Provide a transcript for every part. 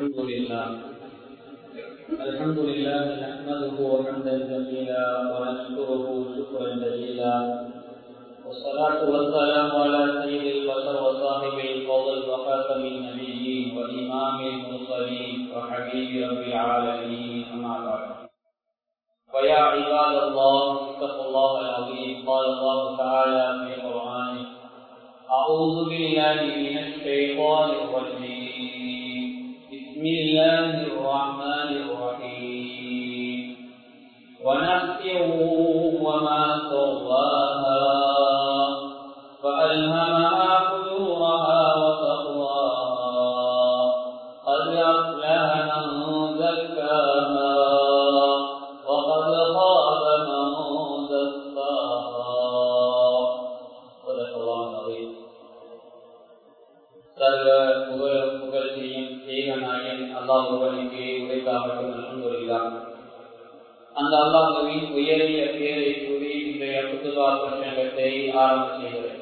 الحمد لله الحمد لله نحمده حمدا جميلا ونشكره شكرا جليلا والصلاة والسلام على سيد البشر وصاحب الفضل وخاتم النبيين وإمام المرسلين وحبيب رب العالمين أما بعد فيا عباد الله اتقوا الله العظيم قال الله تعالى في القرآن أعوذ بالله من الشيطان الرجيم بسم الله الرحمن الرحيم ونفس وما سواها فألهمها فجورها وتقواها قد أفلح من زكاها وقد خاب من دساها صدق الله العظيم சர்வ புகழ் புகழ்ச்சியும் ஏகநாயன் அல்லாஹ் ஒருவனுக்கு உரைக்காகட்டும் அல்ஹம்துலில்லா அந்த அல்லாஹுவின் உயரிய பேரை கூறி இன்றைய புத்துவா பிரசங்கத்தை ஆரம்ப செய்கிறேன்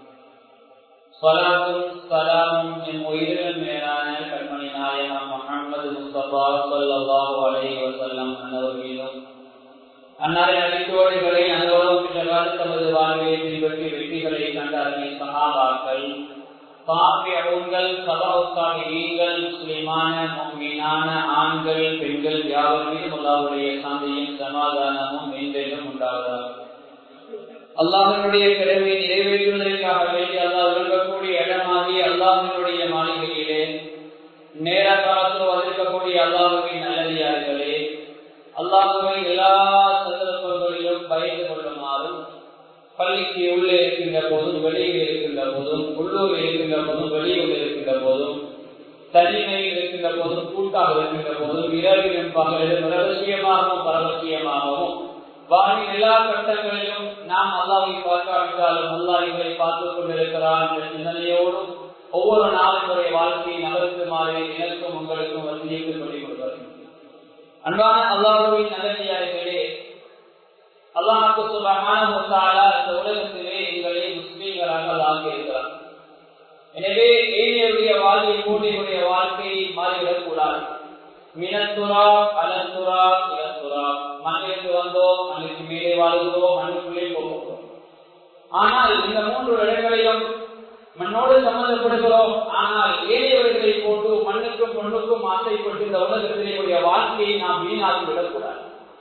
சலாத்தும் சலாமும் என் உயிரில் மேலான கண்மணி நாயகம் முகமது முஸ்தபா ஸல்லல்லாஹு அலைஹி வஸல்லம் அன்னவர்களும் அன்னாரின் அடித்தோடுகளை அனுபவம் பெற்றவாறு தமது வாழ்வை பின்பற்றி வெற்றிகளை கண்டார்கள் சஹாபாக்கள் பாப்பியவுங்கள் சபாவுக்காகிகள் முஸ்லிமான மீனான ஆண்கள் பெண்கள் யாவர் மீதும் அல்லாவுடைய சாந்தியும் சமாதானமும் மீண்டும் உண்டாவதாக அல்லாஹனுடைய கடமை நிறைவேற்றுவதற்காக வேண்டி அல்லாஹ் விரும்பக்கூடிய இடமாகி அல்லாஹனுடைய மாளிகையிலே நேர காலத்தில் வந்திருக்கக்கூடிய அல்லாஹுவின் நல்லதியார்களே அல்லாஹுவை எல்லா சந்தர்ப்பங்களிலும் பயந்து கொள்ளுமாறும் பள்ளிக்கு உள்ளே இருக்கின்ற போதும் வெளியில் இருக்கின்ற போதும் உள்ளூர் இருக்கின்ற போதும் வெளியூர் இருக்கின்ற போதும் தனிமையில் இருக்கின்ற போதும் கூட்டாக இருக்கின்ற போதும் இரவிலும் பகலிலும் ரகசியமாகவும் பரவசியமாகவும் வானின் எல்லா கட்டங்களிலும் நாம் அல்லாவை பார்க்காவிட்டாலும் அல்லா இவரை பார்த்துக் கொண்டிருக்கிறான் என்ற சிந்தனையோடும் ஒவ்வொரு நாளுடைய வாழ்க்கையை நகர்த்துமாறு எனக்கும் உங்களுக்கும் வசதிக்கு சொல்லிக் கொடுப்பார்கள் அன்பான அல்லாஹுவின் நல்லடியார்களே அல்லாஹுக்கு சுபமான முத்தாலா இந்த உலகத்திலே எங்களை முஸ்லீம்களாக ஆகியிருக்கிறார் எனவே ஏழையுடைய வாழ்க்கை கூட்டியுடைய வாழ்க்கையை மாறிவிடக் கூடாது மினத்துரா அலந்துரா இலத்துரா மண்ணிலிருந்து வந்தோம் மண்ணுக்கு மேலே வாழ்கிறோம் மண்ணுக்குள்ளே போகிறோம் ஆனால் இந்த மூன்று இடங்களிலும் மண்ணோடு சம்பந்தப்படுகிறோம் ஆனால் ஏழையவர்களை போட்டு மண்ணுக்கும் பொண்ணுக்கும் ஆசைப்பட்டு இந்த உலகத்திலே வாழ்க்கையை நாம் வீணாக்கி விடக்கூடாது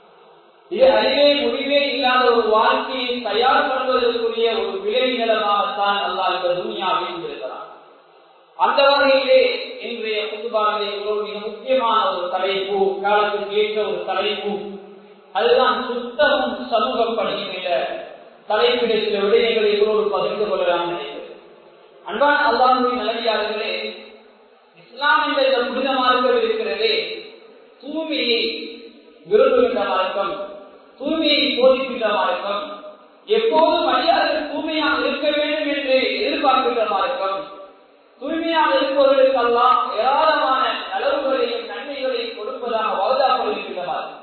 இது அறிவே முடிவே இல்லாத ஒரு வாழ்க்கையை தயார் பண்ணுவதற்குரிய ஒரு விலை நிலமாகத்தான் அல்லா இந்த துணியாவில் இருக்கிறார் அந்த வகையிலே இன்றைய புதுபாவிலே ஒரு மிக முக்கியமான ஒரு தலைப்பு காலத்துக்கு ஏற்ற ஒரு தலைப்பு அதுதான் சுத்தமும் சமூக பணியும் என்ற தலைப்பிட சில விடயங்களை இவரோடு பகிர்ந்து கொள்ளலாம் நினைக்கிறேன் அன்பான அல்லாஹுவின் நல்லடியார்களே இஸ்லாம் என்ற இந்த புனித மார்க்கம் இருக்கிறதே தூய்மையை விரும்புகின்ற மார்க்கம் தூய்மையை போதிக்கின்ற மார்க்கம் எப்போதும் மனிதர்கள் தூய்மையாக இருக்க வேண்டும் என்று எதிர்பார்க்கின்ற மார்க்கம் தூய்மையாக இருப்பவர்களுக்கெல்லாம் ஏராளமான நலவுகளையும் நன்மைகளையும் கொடுப்பதாக வாதாமல் இருக்கின்ற மார்க்கம்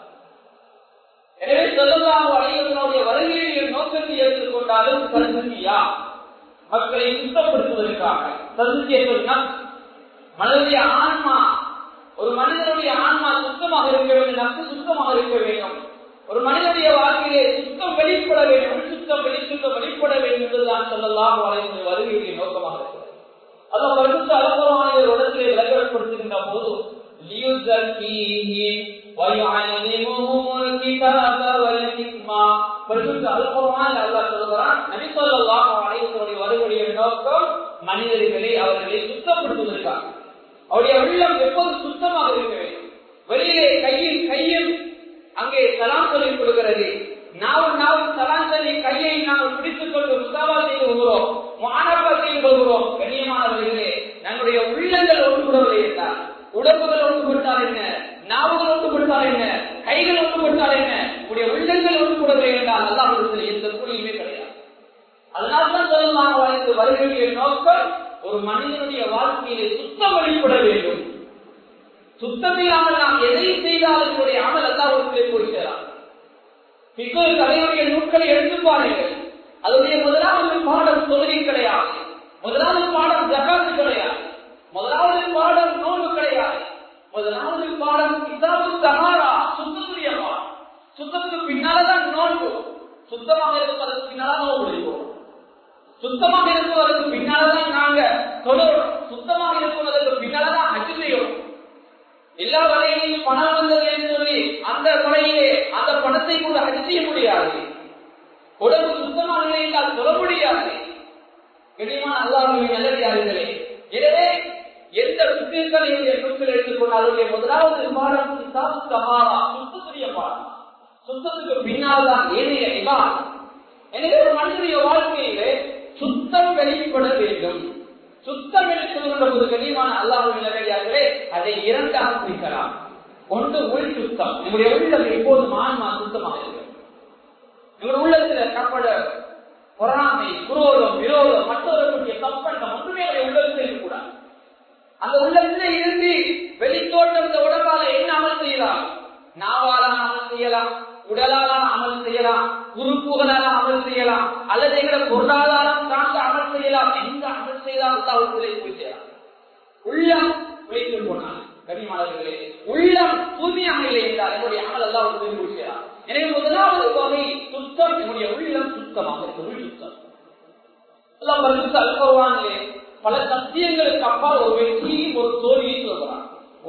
எனவே சொல்லலாம் அனைவருடைய வருகையுடைய நோக்கத்தை எடுத்துக்கொண்டாலும் சதுர்த்தியா மக்களை சுத்தப்படுத்துவதற்காக சதுர்த்திய மனதுடைய ஆன்மா ஒரு மனிதனுடைய ஆன்மா சுத்தமாக இருக்க வேண்டும் நக்கு சுத்தமாக இருக்க வேண்டும் ஒரு மனிதனுடைய வாழ்க்கையிலே சுத்தம் வெளிப்பட வேண்டும் சுத்தம் வெளிச்சுத்தம் வெளிப்பட வேண்டும் என்றுதான் சொல்லலாம் வளைந்த வருகையுடைய நோக்கமாக இருக்கிறது அதை பரிசுத்த அலப்புறமான ஒரு இடத்திலே விளக்கப்படுத்துகின்ற போது மனிதர்களை அவர்களை சுத்தப்படுத்துவதற்காக அவருடைய உள்ளம் எப்போது சுத்தமாக இருக்க வேண்டும் வெளியிலே கையில் கையில் அங்கே தலாம் சொல்லிக் கொடுக்கிறது நாவும் நாவும் தலாம் சொல்லி கையை நாங்கள் பிடித்துக் கொண்டு முசாவா செய்து கொள்கிறோம் மாணவா செய்து கொள்கிறோம் கண்ணியமானவர்களே நம்முடைய உள்ளங்கள் ஒன்றுபடவில்லை என்றால் உடம்புகள் ஒன்றுபட்டால் என்ன நாவுகள் ஒன்றுபட்டால் என்ன கைகள் ஒன்றுபட்டால் என்ன உடைய உள்ளங்கள் ஒன்றுபடவில்லை என்றால் அல்லாஹ் எந்த கூலியுமே கிடையாது அதனால்தான் சொல்லலாம் வாழ்ந்து வருகிற நோக்கம் ஒரு மனிதனுடைய வாழ்க்கையிலே சுத்தம் வெளிப்பட வேண்டும் சுத்தமில்லாமல் நாம் எதை செய்தாலும் என்னுடைய அமல் அல்லாவுக்கு போய்கிறார் பிக்கொரு கலையுடைய நூட்களை எடுத்து பாருங்கள் அதனுடைய முதலாவது பாடம் தொழுகை கிடையாது முதலாவது பாடம் ஜகாத்து கிடையாது முதலாவது பாடம் நோன்பு கிடையாது சுத்தத்துக்கு பின்னாலதான் நோன்பு சுத்தமாக இருப்பதற்கு பின்னால்தான் நோன்பு பிடிப்போம் சுத்தமாக இருப்பதற்கு பின்னால்தான் நாங்க தொழுறோம் சுத்தமாக இருப்பதற்கு பின்னால்தான் அச்சு செய்யணும் எல்லா வகையிலையும் பணம் வந்தது என்று சொல்லி அந்த முறையிலே அந்த பணத்தை கூட அச்சு செய்ய முடியாது உடம்பு சுத்தமாக இல்லை என்றால் சொல்ல முடியாது கனிமான அல்லாஹுவின் நல்லடியார்களே எனவே எந்த சுத்தியங்களுடைய சொற்கள் எடுத்துக்கொண்டாலுடைய முதலாவது பாடம் சமாரா சுத்தத்துடைய பாடம் சுத்தத்துக்கு பின்னால் தான் ஏனைய இவான் எனவே ஒரு மனிதனுடைய வாழ்க்கையிலே சுத்தம் வெளிப்பட வேண்டும் சுத்தம் என்று சொல்கின்ற போது கனிமான அல்லாஹுவின் நல்லடியார்களே அதை இரண்டாக பிரிக்கலாம் ஒன்று உள் சுத்தம் நம்முடைய உள்ளம் எப்போதும் ஆன்மா சுத்தமாக இருக்கிறது இவர் உள்ளத்துல கப்பட பொறாமை குரோதம் விரோதம் மற்றவர்களுடைய தப்பண்டம் ஒன்றுமே அவருடைய உள்ளத்தில் இருக்கக்கூடாது அந்த உள்ளத்துல இருந்து வெளித்தோட்டம் இந்த உடம்பால என்ன அமல் செய்யலாம் நாவாலான அமல் செய்யலாம் உடலாலான அமல் செய்யலாம் உறுப்புகளால அமல் செய்யலாம் அல்லது எங்களை பொருளாதாரம் சார்ந்த அமல் செய்யலாம் எந்த அமல் செய்தாலும் அவர்களை போய் செய்யலாம் உள்ளம் வைத்து போனார் கனிமாளர்களே உள்ளம் தூய்மையாக இல்லை என்றால் என்னுடைய அமல் எல்லாம் போய் செய்யலாம் எனவே முதலாவது வகை சுத்தம் என்னுடைய உள்ளம் சுத்தமாக இருக்கு உள் சுத்தம் எல்லாம் பரிசுத்த அல்பவானிலே பல சத்தியங்களுக்கு அப்பால் ஒரு வெற்றியும் ஒரு தோல்வியும் சொல்கிறான்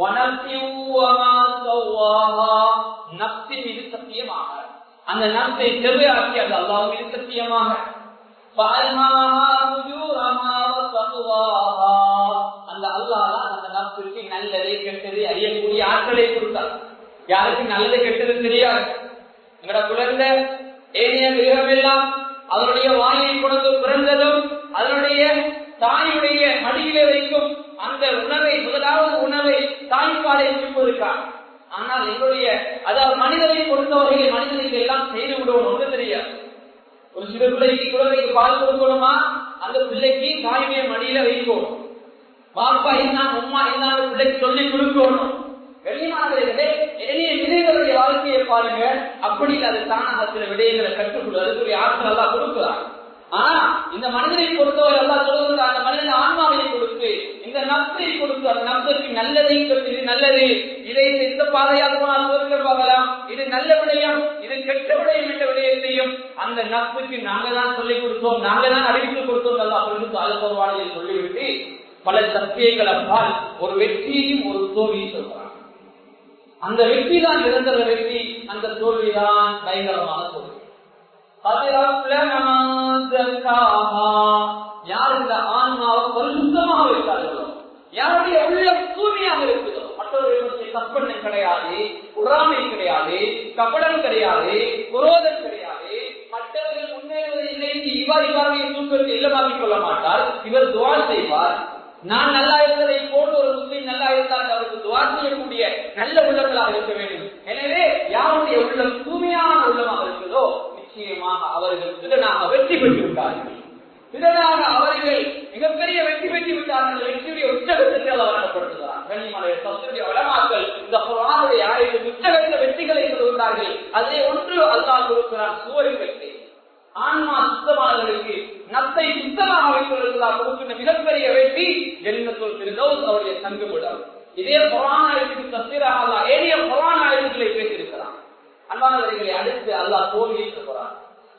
நப்தி மீது சத்தியமாக அந்த நப்தை செவ்வையாக்கி அது அல்லாஹ் மீது சத்தியமாக அந்த அல்லாஹ் அந்த நப்திற்கு நல்லதை கெட்டதை அறியக்கூடிய ஆட்களை கொடுத்தார் யாருக்கு நல்லது கெட்டது தெரியாது எங்கட குழந்தை ஏனைய மிருகமெல்லாம் அதனுடைய வாயை கொண்டு பிறந்ததும் அதனுடைய தாயுடைய மடியிலே வைக்கும் அந்த உணவை முதலாவது உணவை தாய்ப்பாலை கொடுப்பதற்காக ஆனால் எங்களுடைய அதாவது மனிதனை பொறுத்தவரையில் மனிதனுக்கு எல்லாம் செய்து விடுவோம் ஒன்று தெரியாது ஒரு சிறு பிள்ளைக்கு குழந்தைக்கு பால் கொடுக்கணுமா அந்த பிள்ளைக்கு தாயுடைய மடியில வைக்கணும் பாப்பா என்ன உமா என்ன பிள்ளைக்கு சொல்லி கொடுக்கணும் வெளிமானவர்களே எளிய விதைகளுடைய வாழ்க்கையை பாருங்க அப்படி அது தானாக சில விடயங்களை கற்றுக்கொள்ள அதுக்குரிய ஆற்றல் எல்லாம் கொடுக்கிறார் ஆனா இந்த மனிதனை பொறுத்தவரை எல்லாம் சொல்லுவது அந்த மனிதன் ஆன்மாவை கொடுத்து இந்த நப்சை கொடுத்து அந்த நப்சருக்கு நல்லதை இது நல்லது இதை எந்த பாதையாக போனால் சொர்க்க போகலாம் இது நல்ல விடயம் இது கெட்ட விடயம் என்ற விடயத்தையும் அந்த நப்சுக்கு நாங்க தான் சொல்லிக் கொடுத்தோம் நாங்க தான் அறிவித்து கொடுத்தோம் எல்லாம் கொடுத்து அல்பவானியை சொல்லிவிட்டு பல சத்தியங்கள் அப்பால் ஒரு வெற்றியையும் ஒரு தோல்வியும் சொல்றாங்க அந்த வெற்றி தான் நிரந்தர வெற்றி அந்த தோல்விதான் பயங்கரமான தோல்வி யார் இந்த ஆன்மாவை பரிசுத்தமாக இருக்கார்களோ யாருடைய உள்ளம் தூய்மையாக இருக்குதோ மற்றவர்களுடைய தப்பெண்ணம் கிடையாது உறாமை கிடையாது கபடம் கிடையாது குரோதம் கிடையாது மற்றவர்கள் முன்னேறுவதை நினைத்து இவர் இவருடைய தூக்கத்தை இல்லமாக்கிக் கொள்ள மாட்டார் இவர் துவா செய்வார் நான் நல்லா இருந்ததை போன்று ஒரு முஸ்லீம் நல்லா இருந்தால் அவருக்கு துவா செய்யக்கூடிய நல்ல உள்ளங்களாக இருக்க வேண்டும் எனவே யாருடைய உள்ளம் தூய்மையான உள்ளமாக இருக்குதோ நிச்சயமாக அவர்கள் திறனாக வெற்றி பெற்று விட்டார்கள் திறனாக அவர்கள் மிகப்பெரிய வெற்றி பெற்று விட்டார்கள் வெற்றியுடைய உச்சகத்திற்கு அவர் வழங்கப்படுத்துகிறார் கண்ணிமலை சத்துடைய வளமாக்கள் இந்த புறானுடைய ஆய்வு உச்சகத்த வெற்றிகளை சொல்கிறார்கள் அதிலே ஒன்று அல்லாஹ் கொடுக்கிறார் சுவரின் வெற்றி ஆன்மா சுத்தமானவர்களுக்கு நத்தை சுத்தமாக வைத்துள்ளார் கொடுக்கின்ற மிகப்பெரிய வெற்றி ஜென்மத்துள் திருதோஸ் அவருடைய தங்குமிடம் இதே புராண ஆயுதத்துக்கு தஸ்தீராக ஏனைய புராண ஆயுதங்களை பேசியிருக்கிறார் அன்பானவர்களை அடுத்து அல்லாஹ் தோல்வியை சொல்கிறார்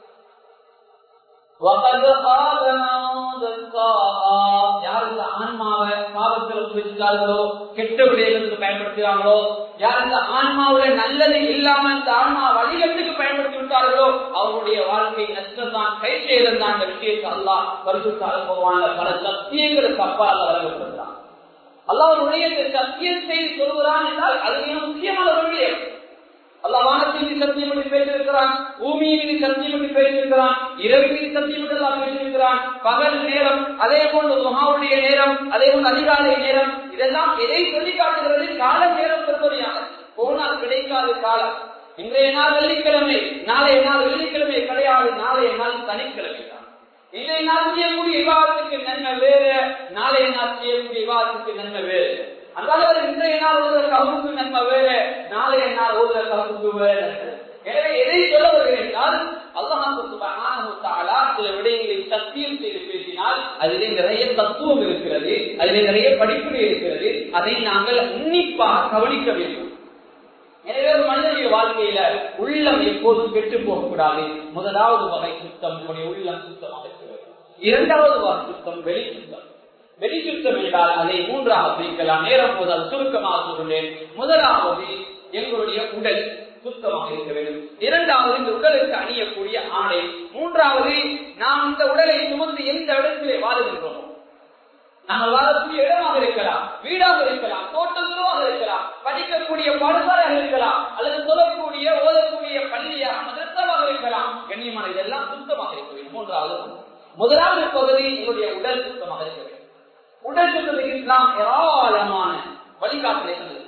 யார் இந்த ஆன்மாவை பாவத்தில் வச்சுட்டார்களோ கெட்ட விடயங்களுக்கு பயன்படுத்துகிறாங்களோ யார் இந்த ஆன்மாவுல நல்லது இல்லாம இந்த ஆன்மா வழிகட்டுக்கு பயன்படுத்தி விட்டார்களோ அவருடைய வாழ்க்கை நஷ்டத்தான் கை செய்தான் அந்த விஷயத்தை அல்லா பரிசுத்தால் போவான பல சத்தியங்களுக்கு அப்பால் வழங்கப்படுகிறான் அல்லாவுடைய சத்தியத்தை சொல்கிறான் என்றால் அது மிக முக்கியமான ஒரு விஷயம் அல்லாஹ் வானத்தின் மீது சத்தியம் பண்ணி பேசியிருக்கிறான் பூமியின் மீது சத்தியம் பண்ணி பேசியிருக்கிறான் இரவு மீது சத்தியம் பண்ணி எல்லாம் பேசியிருக்கிறான் பகல் நேரம் அதே போன்று மகாவுடைய நேரம் அதே போன்று அதிகாலை நேரம் இதெல்லாம் எதை சொல்லி காட்டுகிறது கால நேரம் பெறுவதையாக போனால் கிடைக்காத காலம் இன்றைய நாள் வெள்ளிக்கிழமை நாளைய நாள் வெள்ளிக்கிழமை கிடையாது நாளைய நாள் சனிக்கிழமை தான் இன்றைய நாள் செய்யக்கூடிய விவாதத்துக்கு நன்மை வேறு நாளைய நாள் செய்யக்கூடிய விவாதத்துக்கு நன்மை வேறு அதனால இன்றைய நாள் ஓதுற கவுக்கு நன்மை வேறு நாளைய நாள் ஓதுற கவுக்கு வேறு எனவே எதை சொல்ல வருகிறேன் என்றால் அல்லாஹ் சில விடயங்களை சத்தியம் செய்து பேசினால் அதிலே நிறைய தத்துவம் இருக்கிறது அதிலே நிறைய படிப்புகள் இருக்கிறது அதை நாங்கள் உன்னிப்பாக கவனிக்க வேண்டும் எனவே ஒரு மனிதனுடைய வாழ்க்கையில உள்ளம் எப்போதும் கெட்டு போகக்கூடாது முதலாவது வகை சுத்தம் நம்முடைய உள்ளம் சுத்தமாக இருக்க வேண்டும் இரண்டாவது வகை சுத்தம் வெளி சுத்தம் வெளி சுத்தம் என்றால் அதை மூன்றாக பிரிக்கலாம் நேரம் போது அது சுருக்கமாக சொல்கிறேன் முதலாவது எங்களுடைய உடல் சுத்தமாக இருக்க வேண்டும் இரண்டாவது இந்த உடலுக்கு அணியக்கூடிய ஆடை மூன்றாவது நாம் இந்த உடலை சுமந்து எந்த இடத்திலே வாழுகின்றோமோ நாங்கள் வாழக்கூடிய இடமாக இருக்கலாம் வீடாக இருக்கலாம் தோட்டங்களோக இருக்கலாம் படிக்கக்கூடிய பாடசாலையாக இருக்கலாம் அல்லது சொல்லக்கூடிய ஓதக்கூடிய பள்ளியாக மதத்தமாக இருக்கலாம் கண்ணியமான இதெல்லாம் சுத்தமாக இருக்க வேண்டும் மூன்றாவது முதலாவது பகுதி எங்களுடைய உடல் சுத்தமாக இருக்க வேண்டும் உடல் சுத்தத்துக்கு இஸ்லாம் ஏராளமான வழிகாட்டலை தந்திருக்கிறது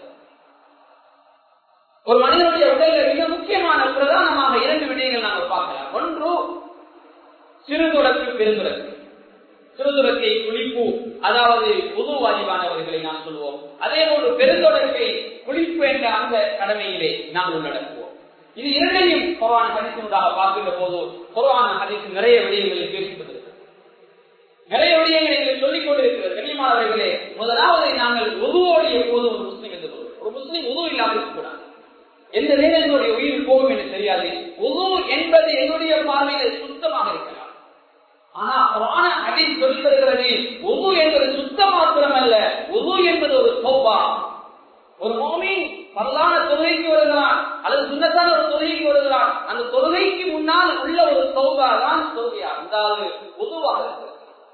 ஒரு மனிதனுடைய உடல்ல மிக முக்கியமான பிரதானமாக இரண்டு விடயங்கள் நாங்கள் பார்க்கலாம் ஒன்று சிறுதுடக்கு பெருந்துடக்கு சிறுதுடக்கை குளிப்பு அதாவது புது வாஜிபானவர்களை நாம் சொல்வோம் அதே போன்று பெருந்தொடக்கை குளிப்பு என்ற அந்த கடமையிலே நாம் உள்ளடக்குவோம் இது இரண்டையும் குரான் ஹரிசனுடாக பார்க்கின்ற போது குரான் ஹரிசு நிறைய விடயங்களை பேசிக்கொண்டிருக்கிறது நிறைய விடயங்களை எங்களுக்கு சொல்லிக் கொண்டிருக்கிறது கண்ணியமானவர்களே முதலாவது நாங்கள் உருவோடு எப்போதும் ஒரு முஸ்லீம் என்று சொல்வோம் ஒரு முஸ்லீம் உருவ இல்லாமல் இருக்கக்கூடாது எந்த நேரம் என்னுடைய உயிர் போகும் என்று தெரியாது உது என்பது என்னுடைய பார்வையில் சுத்தமாக இருக்கலாம் ஆனா குரான ஹதீஸ் சொல்லி தருகிறது உது என்பது சுத்தம் மாத்திரமல்ல உது என்பது ஒரு சௌபா ஒரு மோமின் பரலான தொழுகைக்கு வருகிறான் அல்லது சுண்ணத்தான ஒரு தொழுகைக்கு வருகிறான் அந்த தொழுகைக்கு முன்னால் உள்ள ஒரு சௌபா தான் தொழுகையா அதாவது உதுவாக இருக்கிறது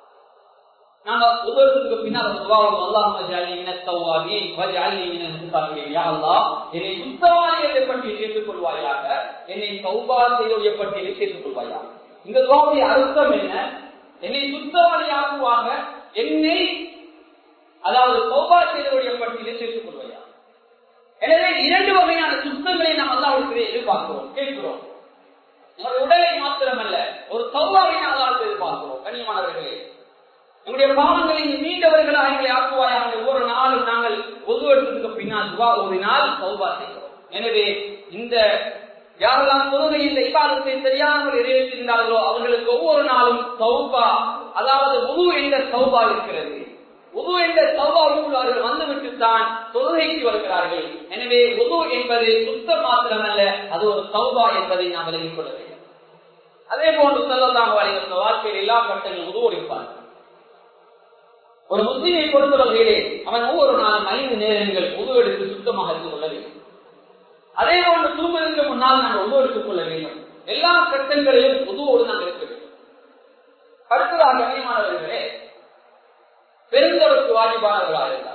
நாங்க உதவத்துக்கு பின்னால் துவாவும் அல்லாஹ் ஜாலி மின தவ்வாபி வஜாலி மின முத்தாபின் யா அல்லாஹ் என்னை சுத்தவானியத்தை பற்றி சேர்த்துக் கொள்வாயாக என்னை தௌபா செய்ய பட்டியலை சேர்த்துக் கொள்வாயாக இந்த துவாவுடைய அர்த்தம் என்ன என்னை சுத்தவாளி ஆக்குவாங்க என்னை அதாவது தௌபா செய்தவருடைய பட்டியலை சேர்த்துக் கொள்வாயா எனவே இரண்டு வகையான சுத்தங்களை நாம் அல்லாவுக்கு எதிர்பார்க்கிறோம் கேட்கிறோம் நம்முடைய உடலை மாத்திரமல்ல ஒரு தௌபாவை நாம் அல்லாவுக்கு எதிர்பார்க்கிறோம் கண்ணியமானவர்களே நம்முடைய பாவங்களை மீண்டவர்களாக எங்களை ஆக்குவாயாக ஒவ்வொரு நாளும் நாங்கள் ஒதுவெடுத்ததுக்கு பின்னால் துவா ஓதினால் சௌபா செய்கிறோம் எனவே இந்த யாரெல்லாம் தொழுகை இந்த இபாதத்தை தெரியாமல் நிறைவேற்றிருந்தார்களோ அவர்களுக்கு ஒவ்வொரு நாளும் சௌபா அதாவது உது என்ற சௌபா இருக்கிறது உது என்ற சௌபாவுக்குள் அவர்கள் வந்துவிட்டு தான் தொழுகைக்கு வருகிறார்கள் எனவே உது என்பது சுத்தம் மாத்திரமல்ல அது ஒரு சௌபா என்பதை நாம் விலகிக் கொள்ள வேண்டும் அதே போன்று செல்லலாம் வரைந்த வாழ்க்கையில் எல்லா கட்டங்களும் உதவு இருப்பார்கள் ஒரு முஸ்லீமை பொறுத்தவர்களே அவன் ஒவ்வொரு நாளும் ஐந்து நேரங்கள் உதவு எடுத்து சுத்தமாக இருந்து கொள்ள வேண்டும் அதே போன்று தூங்குவதற்கு முன்னால் நாங்கள் உதவு எடுத்துக் கொள்ள வேண்டும் எல்லா கட்டங்களையும் உதவோடு நாம் இருக்க வேண்டும் அடுத்ததாக கண்ணியமானவர்களே பெருந்தொடர்க்கு வாஜிபானவர்களாக இருந்தார்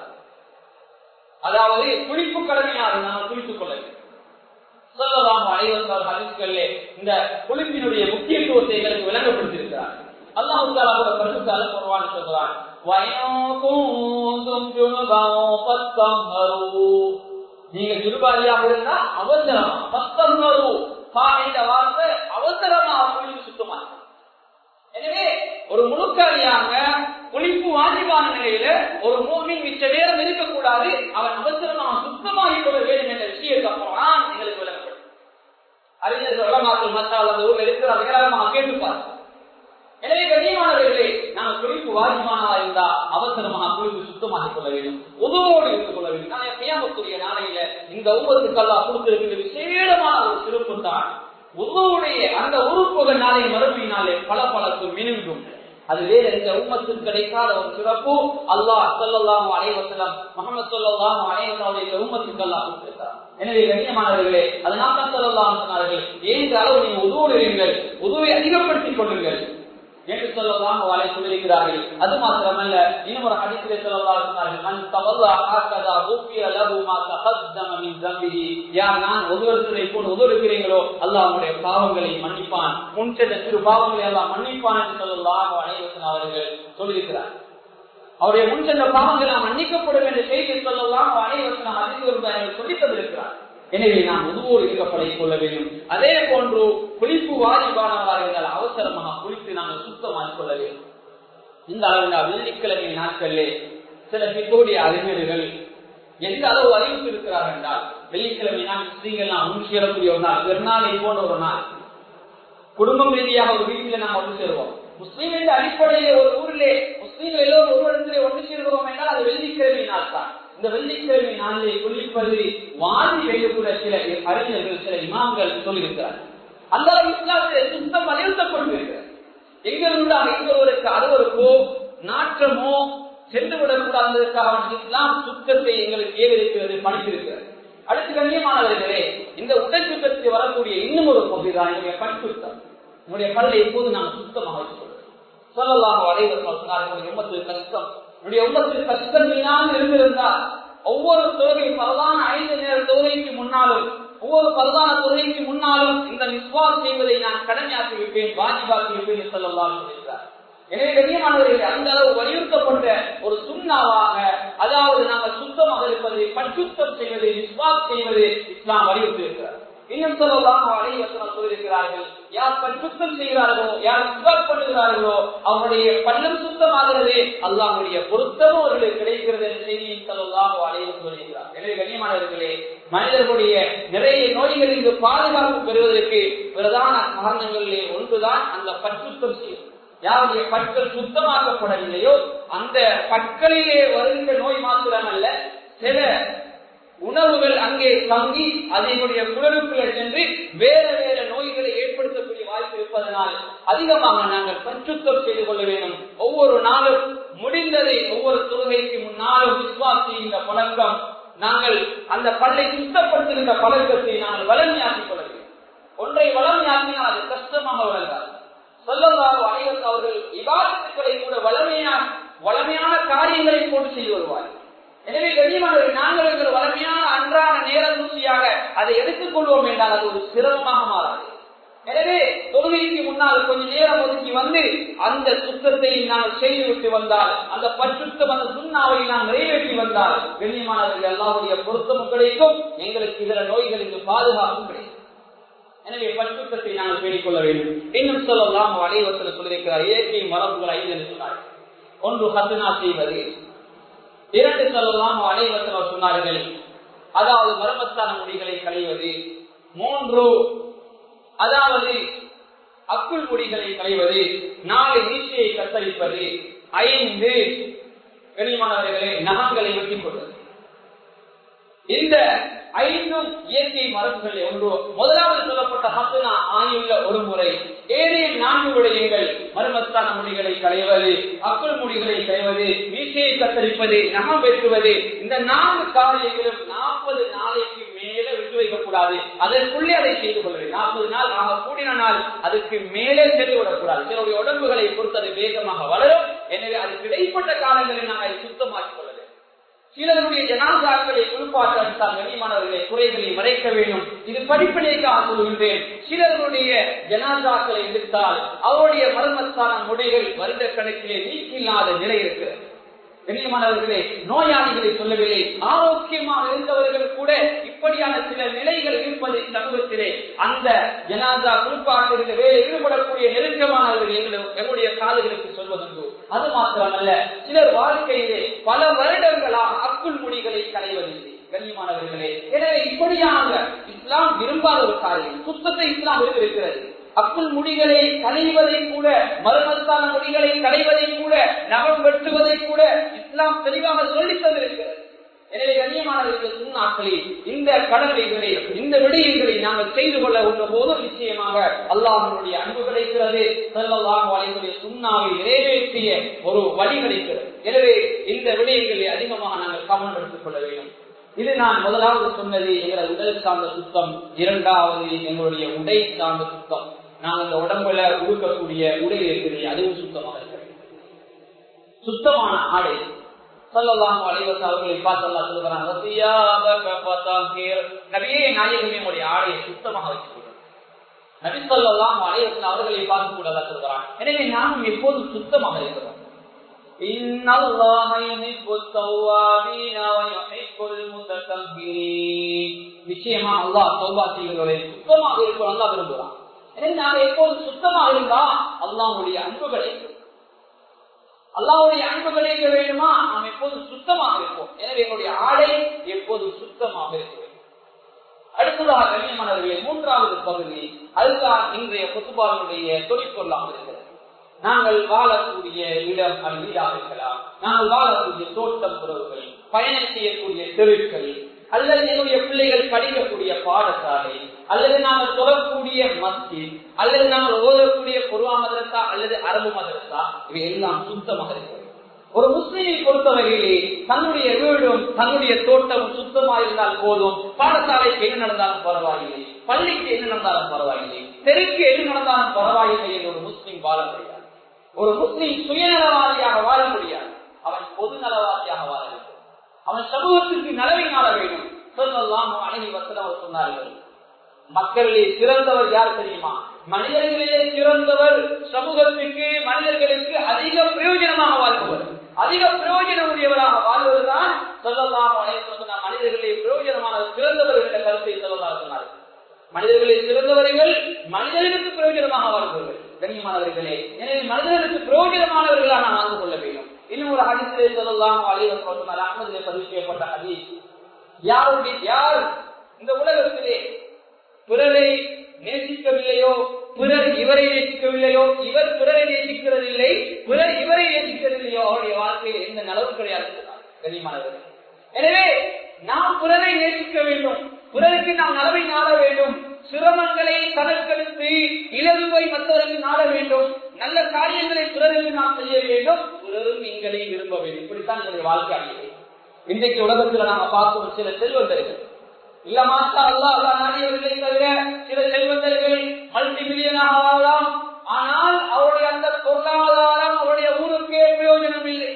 அதாவது குளிப்பு கடமையாக நாம் குளித்துக் கொள்ள வேண்டும் சொல்லலாம் அனைவரும் ஹரிஸ்களே இந்த குளிப்பினுடைய முக்கியத்துவத்தை எங்களுக்கு விளங்கப்படுத்தியிருக்கிறார் அல்லாஹு தாலா கூட பரிசுத்தால குர்ஆன் சொல்றான் வயகுந்தும் ஜுனுபம் ஃபத்தஹரு நீங்க ஜுனுபாலியாக இருந்தா அவசரமா ஃபத்தஹரு பா என்ற வார்த்தை அவசரமா குளிப்பு சுத்தமா எனவே ஒரு முழுக்காரியாக குளிப்பு வாஜிபான நிலையில ஒரு மூமின் மிச்ச நேரம் இருக்கக்கூடாது அவன் அவசரமாக சுத்தமாகிக் கொள்ள வேண்டும் என்ற விஷயத்தை அப்புறம் எங்களுக்கு விளங்கப்படும் அறிஞர்கள் வளமாக்கள் மத்தால் அந்த ஊர்ல இருக்கிற ஏராளமாக கேட்டுப்பார் எனவே கண்ணியமானவர்களே நாங்கள் குளிப்பு வாஜிமானதா இருந்தா அவசரமாக குளிப்பு சுத்தமாக கொள்ள வேண்டும் உதவோடு இருந்து கொள்ள வேண்டும் நான் கையாமக்கூடிய நாளையில இந்த உபத்துக்கல்லா கொடுத்திருக்கின்ற விசேடமான ஒரு சிறப்பு தான் உதவுடைய அந்த உறுப்புகள் நாளை மறுப்பினாலே பல பலக்கு மினுங்கும் அது வேற எந்த உம்மத்துக்கு கிடைக்காத ஒரு சிறப்பு அல்லாஹ் சொல்லலாம் அனைவசலம் முகமது சொல்லலாம் அனைவசாவுடைய உம்மத்துக்கு அல்லா கொடுத்திருக்கிறார் எனவே கண்ணியமானவர்களே அதனால் தான் சொல்லலாம் சொன்னார்கள் ஏன் அளவு நீங்க உதவோடு இருங்கள் உதவை அதிகப்படுத்திக் கொள்ளுங்கள் என்று சொல்லலாம் வாழை சொல்லியிருக்கிறார்கள் அது மாத்திரமல்ல இன்னும் ஒரு ஹதீஸிலே சொல்லலாம் சொன்னார்கள் மன் தவல்லா ஹாக்கதா ஊக்கிய லஹு மா தகத்தம மின் தம்பிஹி யார் நான் ஒருவருத்தரை போல் ஒதுருக்கிறீங்களோ அல்லாஹ் அவருடைய பாவங்களை மன்னிப்பான் முன் சென்ற சிறு பாவங்களை எல்லாம் மன்னிப்பான் என்று சொல்லலாம் அனைவசன் அவர்கள் சொல்லியிருக்கிறார் அவருடைய முன் சென்ற பாவங்கள் நாம் மன்னிக்கப்படும் என்ற செய்தியை சொல்லலாம் அனைவசன் அதிக சொல்லி தந்திருக்கிறார் எனவே நாம் உதுவோடு இருக்கப்படை கொள்ள வேண்டும் அதே போன்று குளிப்பு வாஜிபானவராக இருந்தால் அவசரமாக குளித்து நாங்கள் சுத்தமாக்கிக் கொள்ள வேண்டும் இந்த அளவு வெள்ளிக்கிழமை நாட்களிலே சில பிற்போடைய அறிஞர்கள் எந்த அளவு அறிவித்து இருக்கிறார்கள் என்றால் வெள்ளிக்கிழமை நாள் ஸ்ரீகள்லாம் ஒன்று சேரக்கூடிய ஒரு நாள் பெருநாளை போன்ற ஒரு நாள் குடும்பம் ரீதியாக ஒரு வீட்டில் நாம் ஒன்று சேருவோம் முஸ்லீம் என்ற அடிப்படையிலே ஒரு ஊரிலே முஸ்லீம்கள் எல்லோரும் ஒரு இடத்திலே ஒன்று சேர்கிறோம் என்றால் அது வெள்ளிக்கிழமை நாள் தான் இந்த வெள்ளிக்கிழமை நாளிலே குளிப்பது வாதி என்று கூட சில அறிஞர்கள் சில இமாம்கள் சொல்லியிருக்கிறார் அந்த இஸ்லாத்திலே சுத்தம் வலியுறுத்தப்பட்டிருக்கிறது எங்களுடைய எங்களோருக்கு அறுவருக்கோ நாற்றமோ சென்று விடக்கூடாததற்காக இஸ்லாம் சுத்தத்தை எங்களுக்கு ஏவிருக்கிறது பணித்திருக்கிறது அடுத்து கண்ணியமானவர்களே இந்த உடல் சுத்தத்தை வரக்கூடிய இன்னும் ஒரு பகுதி தான் என்னுடைய கண் சுத்தம் என்னுடைய பல்லை எப்போது நாம் சுத்தமாக வைத்துக் சொல்லலாம் அனைவரும் சொன்னார் என்னுடைய உம்மத்தில் கஷ்டம் என்னுடைய உம்மத்தில் கஷ்டம் இல்லாமல் இருந்திருந்தால் ஒவ்வொரு தொழுகை பரதான ஐந்து நேர தொழுகைக்கு முன்னாலும் ஒவ்வொரு பரதான தொழுகைக்கு முன்னாலும் இந்த நிஸ்வாஸ் செய்வதை நான் கடமையாக்கி வைப்பேன் வாஜிபாக்கி வைப்பேன் என்று சொல்லலாம் சொல்லியிருக்கிறார் எனவே கண்ணியமானவர்கள் அந்த அளவு வலியுறுத்தப்பட்ட ஒரு சுண்ணாவாக அதாவது நாங்கள் சுத்தமாக இருப்பது பட்சுத்தம் செய்வது விஸ்வாஸ் செய்வது இஸ்லாம் வலியுறுத்தி இருக்கிறார் இன்னும் சொல்லலாம் அனைவசனம் சொல்லியிருக்கிறார்கள் யார் பட்சுத்தம் செய்கிறார்களோ யார் விஸ்வாஸ் பண்ணுகிறார்களோ அவருடைய பள்ளம் சுத்தமாகிறது அல்லாஹுடைய பொருத்தமும் அவர்களுக்கு கிடைக்கிறது என்ற செய்தியை சொல்லலாம் அனைவரும் சொல்லியிருக்கிறார் எனவே கண்ணியமானவர்களே மனிதர்களுடைய நிறைய நோய்களிலிருந்து பாதுகாப்பு பெறுவதற்கு பிரதான காரணங்களிலே ஒன்றுதான் அந்த பட்சுத்தம் செய்யும் யாருடைய பற்கள் சுத்தமாக்கப்படவில்லையோ அந்த பற்களிலே வருகின்ற நோய் மாத்திரமல்ல சில உணவுகள் அங்கே தங்கி அதனுடைய குடலுக்குள்ளே சென்று வேற வேற நோய்களை ஏற்படுத்தக்கூடிய வாய்ப்பு இருப்பதனால் அதிகமாக நாங்கள் பற்றுத்தம் செய்து கொள்ள வேண்டும் ஒவ்வொரு நாளும் முடிந்ததை ஒவ்வொரு தொழுகைக்கு முன்னாலும் விசுவாசிக்கின்ற பழக்கம் நாங்கள் அந்த பல்லை சுத்தப்படுத்துகின்ற பழக்கத்தை நாங்கள் வளமையாக்கிக் கொள்ள வேண்டும் ஒன்றை வளமையாக்கினால் அது கஷ்டமாக வளர்ந்தார் சொல்லல்லாத அனைவருக்கு அவர்கள் விவாதத்துக்களை கூட வளமையான வளமையான காரியங்களை போட்டு செய்து வருவார் எனவே கண்ணியமானவர்கள் நாங்கள் எங்கள் வளமையான அன்றாட நேர தூசியாக அதை எடுத்துக் கொள்வோம் என்றால் அது ஒரு சிரமமாக மாறாது எனவே தொழுகைக்கு முன்னால் கொஞ்ச நேரம் ஒதுக்கி வந்து அந்த சுத்தத்தை நாங்கள் செய்துவிட்டு வந்தால் அந்த பற்றுத்தம் அந்த சுண்ணாவை நாம் நிறைவேற்றி வந்தால் கண்ணியமானவர்கள் எல்லாருடைய பொருத்தமும் கிடைக்கும் எங்களுக்கு இதர நோய்கள் இங்கு பாதுகாப்பும் கிடைக்கும் எனவே பரிசுத்தத்தை நாங்கள் பேணிக்கொள்ள வேண்டும் இன்னும் சொல்லலாம் அனைவரத்தில் சொல்லியிருக்கிறார் இயற்கை மரபுகள் ஐந்து என்று சொன்னார் ஒன்று ஹத்துனா செய்வது இரண்டு சொல்லலாம் அனைவரத்தில் சொன்னார்கள் அதாவது மர்மஸ்தான முடிகளை களைவது மூன்று அதாவது அக்குள் முடிகளை களைவது நாலு நீச்சையை கத்தரிப்பது ஐந்து வெளிமானவர்களே நகங்களை வெட்டிக் கொள்வது இந்த ஐந்தும் இயற்கை மரபுகள் ஒன்று முதலாவது சொல்லப்பட்ட ஹசனா ஆயுள்ள ஒரு முறை ஏனைய நான்கு விடயங்கள் மர்மஸ்தான மொழிகளை களைவது அக்குள் மொழிகளை களைவது வீசையை கத்தரிப்பது நகம் வெட்டுவது இந்த நான்கு காரியங்களும் நாற்பது நாளைக்கு மேல விட்டு வைக்கக்கூடாது அதற்குள்ளே அதை செய்து கொள்ள வேண்டும் நாற்பது நாள் ஆக கூடின நாள் அதுக்கு மேலே சென்று விடக்கூடாது சிலருடைய உடம்புகளை பொறுத்து அது வேகமாக வளரும் எனவே அதுக்கு இடைப்பட்ட காலங்களில் நாங்கள் அதை சுத்தமாக்கிக் கொள்ள வேண்டும் சிலருடைய ஜனாதாக்களை குளிப்பாட்டால் கனிமானவர்களை குறைகளை மறைக்க வேண்டும் இது படிப்பினைக்காக சொல்கின்றேன் சிலருடைய ஜனாதாக்களை எதிர்த்தால் அவருடைய மர்மஸ்தான முடைகள் வருட கணக்கிலே நீக்கில்லாத நிலை இருக்கிறது கண்ணியமானவர்களே நோயாளிகளை சொல்லவில்லை ஆரோக்கியமாக இருந்தவர்கள் கூட இப்படியான சில நிலைகள் இருப்பதை சமூகத்திலே அந்த ஜனாதா குறிப்பாக வேலை ஈடுபடக்கூடிய நெருக்கமானவர்கள் எங்களுடைய காதுகளுக்கு சொல்வதுண்டு அது மாத்திரமல்ல சிலர் வாழ்க்கையிலே பல வருடங்களாக அக்குள் முடிகளை களைவதில்லை கண்ணியமானவர்களே எனவே இப்படியாக இஸ்லாம் விரும்பாத ஒரு காரியம் சுத்தத்தை இஸ்லாம் இருக்கிறது அக்குள் முடிகளை களைவதை கூட மருமஸ்தான முடிகளை களைவதை கூட நகம் வெட்டுவதை கூட இஸ்லாம் தெளிவாக சொல்லி தந்திருக்கிறது எனவே கண்ணியமானவர்கள் சுண்ணாக்களில் இந்த கடமைகளை இந்த விடயங்களை நாங்கள் செய்து கொள்ள உள்ள போதும் நிச்சயமாக அல்லாஹனுடைய அன்பு கிடைக்கிறது செல்லலாம் வளைவுடைய சுண்ணாவை நிறைவேற்றிய ஒரு வழி கிடைக்கிறது எனவே இந்த விடயங்களை அதிகமாக நாங்கள் கவனம் எடுத்துக் கொள்ள வேண்டும் இது நான் முதலாவது சொன்னது எங்களது உடல் சார்ந்த சுத்தம் இரண்டாவது எங்களுடைய உடை சார்ந்த சுத்தம் நாங்கள் அந்த உடம்புல உடுக்கக்கூடிய உடை இருக்கிறது அதுவும் சுத்தமாக இருக்கிறது சுத்தமான ஆடை சொல்லலாம் அலைவச அவர்களை பார்த்தல்லா சொல்லுகிறாங்க நபியே நாயகமே உடைய ஆடையை சுத்தமாக வச்சுக்கொள்ளும் நபி சொல்லலாம் அலைவசன் அவர்களை பார்க்க கூட சொல்கிறான் எனவே நாமும் எப்போதும் சுத்தமாக இருக்கிறோம் إن الله يحب التوابين ويحب المتطهرين நிச்சயமா அல்லாஹ் தௌபா செய்கிறவரை சுத்தமாக இருக்கும் அல்லாஹ் விரும்புகிறான் எனவே நாங்க எப்போது சுத்தமாக இருந்தா அல்லாஹ்வுடைய அன்பு கிடைக்கும் அல்லாவுடைய அன்பு கிடைக்க வேண்டுமா நாம் எப்போது சுத்தமாக இருப்போம் எனவே எங்களுடைய ஆடை எப்போது சுத்தமாக இருக்க வேண்டும் அடுத்ததாக கண்ணியமானவர்களே மூன்றாவது பகுதி அதுதான் இன்றைய பொதுபாலுடைய தொழிற்கொள்ளாமல் இருக்கிறது நாங்கள் வாழக்கூடிய இடம் அது வீடாக இருக்கலாம் நாங்கள் வாழக்கூடிய தோட்டம் உறவுகள் பயணம் செய்யக்கூடிய தெருக்கள் அல்லது என்னுடைய பிள்ளைகள் படிக்கக்கூடிய பாடசாலை அல்லது நாங்கள் சொல்லக்கூடிய மஸ்ஜித் அல்லது நாங்கள் ஓதக்கூடிய குருவா மதரசா அல்லது அரபு மதரசா இவை எல்லாம் சுத்தமாக இருக்கிறது ஒரு முஸ்லிமை பொறுத்தவரையிலே தன்னுடைய வீடும் தன்னுடைய தோட்டமும் சுத்தமாக இருந்தால் போதும் பாடசாலைக்கு என்ன நடந்தாலும் பரவாயில்லை பள்ளிக்கு என்ன நடந்தாலும் பரவாயில்லை தெருக்கு என்ன நடந்தாலும் பரவாயில்லை என்று ஒரு முஸ்லிம் வாழ முடியாது ஒரு முஸ்லிம் சுயநலவாதியாக வாழ முடியாது அவன் பொது நலவாதியாக வாழ வேண்டும் அவன் சமூகத்திற்கு நலவை நாட வேண்டும் சொல்லலாம் அழகி வசனம் சொன்னார்கள் மக்களிலே சிறந்தவர் யார் தெரியுமா மனிதர்களிலே சிறந்தவர் சமூகத்துக்கு மனிதர்களுக்கு அதிக பிரயோஜனமாக வாழ்பவர் அதிக பிரயோஜனம் உடையவராக வாழ்வதுதான் சொல்லலாம் மனிதர்களே பிரயோஜனமான சிறந்தவர் என்ற கருத்தை சொல்லலாம் சொன்னார் மனிதர்களே சிறந்தவர்கள் மனிதர்களுக்கு பிரயோஜனமாக வாழ்பவர்கள் கண்ணியமானவர்களே எனவே மனிதர்களுக்கு பிரயோஜனமானவர்களாக நாம் வாழ்ந்து கொள்ள வேண்டும் இன்னும் ஒரு ஹதீஸிலே சொல்லலாம் அலைவர் சொன்னார் அகமதிலே பதிவு செய்யப்பட்ட ஹதீஸ் யாருடைய யார் இந்த உலகத்திலே பிறரை நேசிக்கவில்லையோ பிறர் இவரை நேசிக்கவில்லையோ இவர் பிறரை நேசிக்கிறதில்லை பிறர் இவரை நேசிக்கிறதில்லையோ அவருடைய வாழ்க்கையில் எந்த நலவு கிடையாது கனிமானவர்கள் எனவே நாம் பிறரை நேசிக்க வேண்டும் பிறருக்கு நாம் நலவை நாட வேண்டும் சிரமங்களை தனக்கெடுத்து இலகுவை மற்றவருக்கு நாட வேண்டும் நல்ல காரியங்களை பிறருக்கு நாம் செய்ய வேண்டும் பிறரும் எங்களை விரும்ப வேண்டும் இப்படித்தான் என்னுடைய வாழ்க்கை அமைகிறது இன்றைக்கு உலகத்தில் நாம பார்க்கும் சில செல்வந்தர்கள் இல்ல மாத்தா அல்லா அல்லா நாடியவர்களை தவிர சில செல்வந்தர்கள் மல்டி மில்லியனாக வாழலாம் ஆனால் அவருடைய அந்த பொருளாதாரம் அவருடைய ஊருக்கே பிரயோஜனம் இல்லை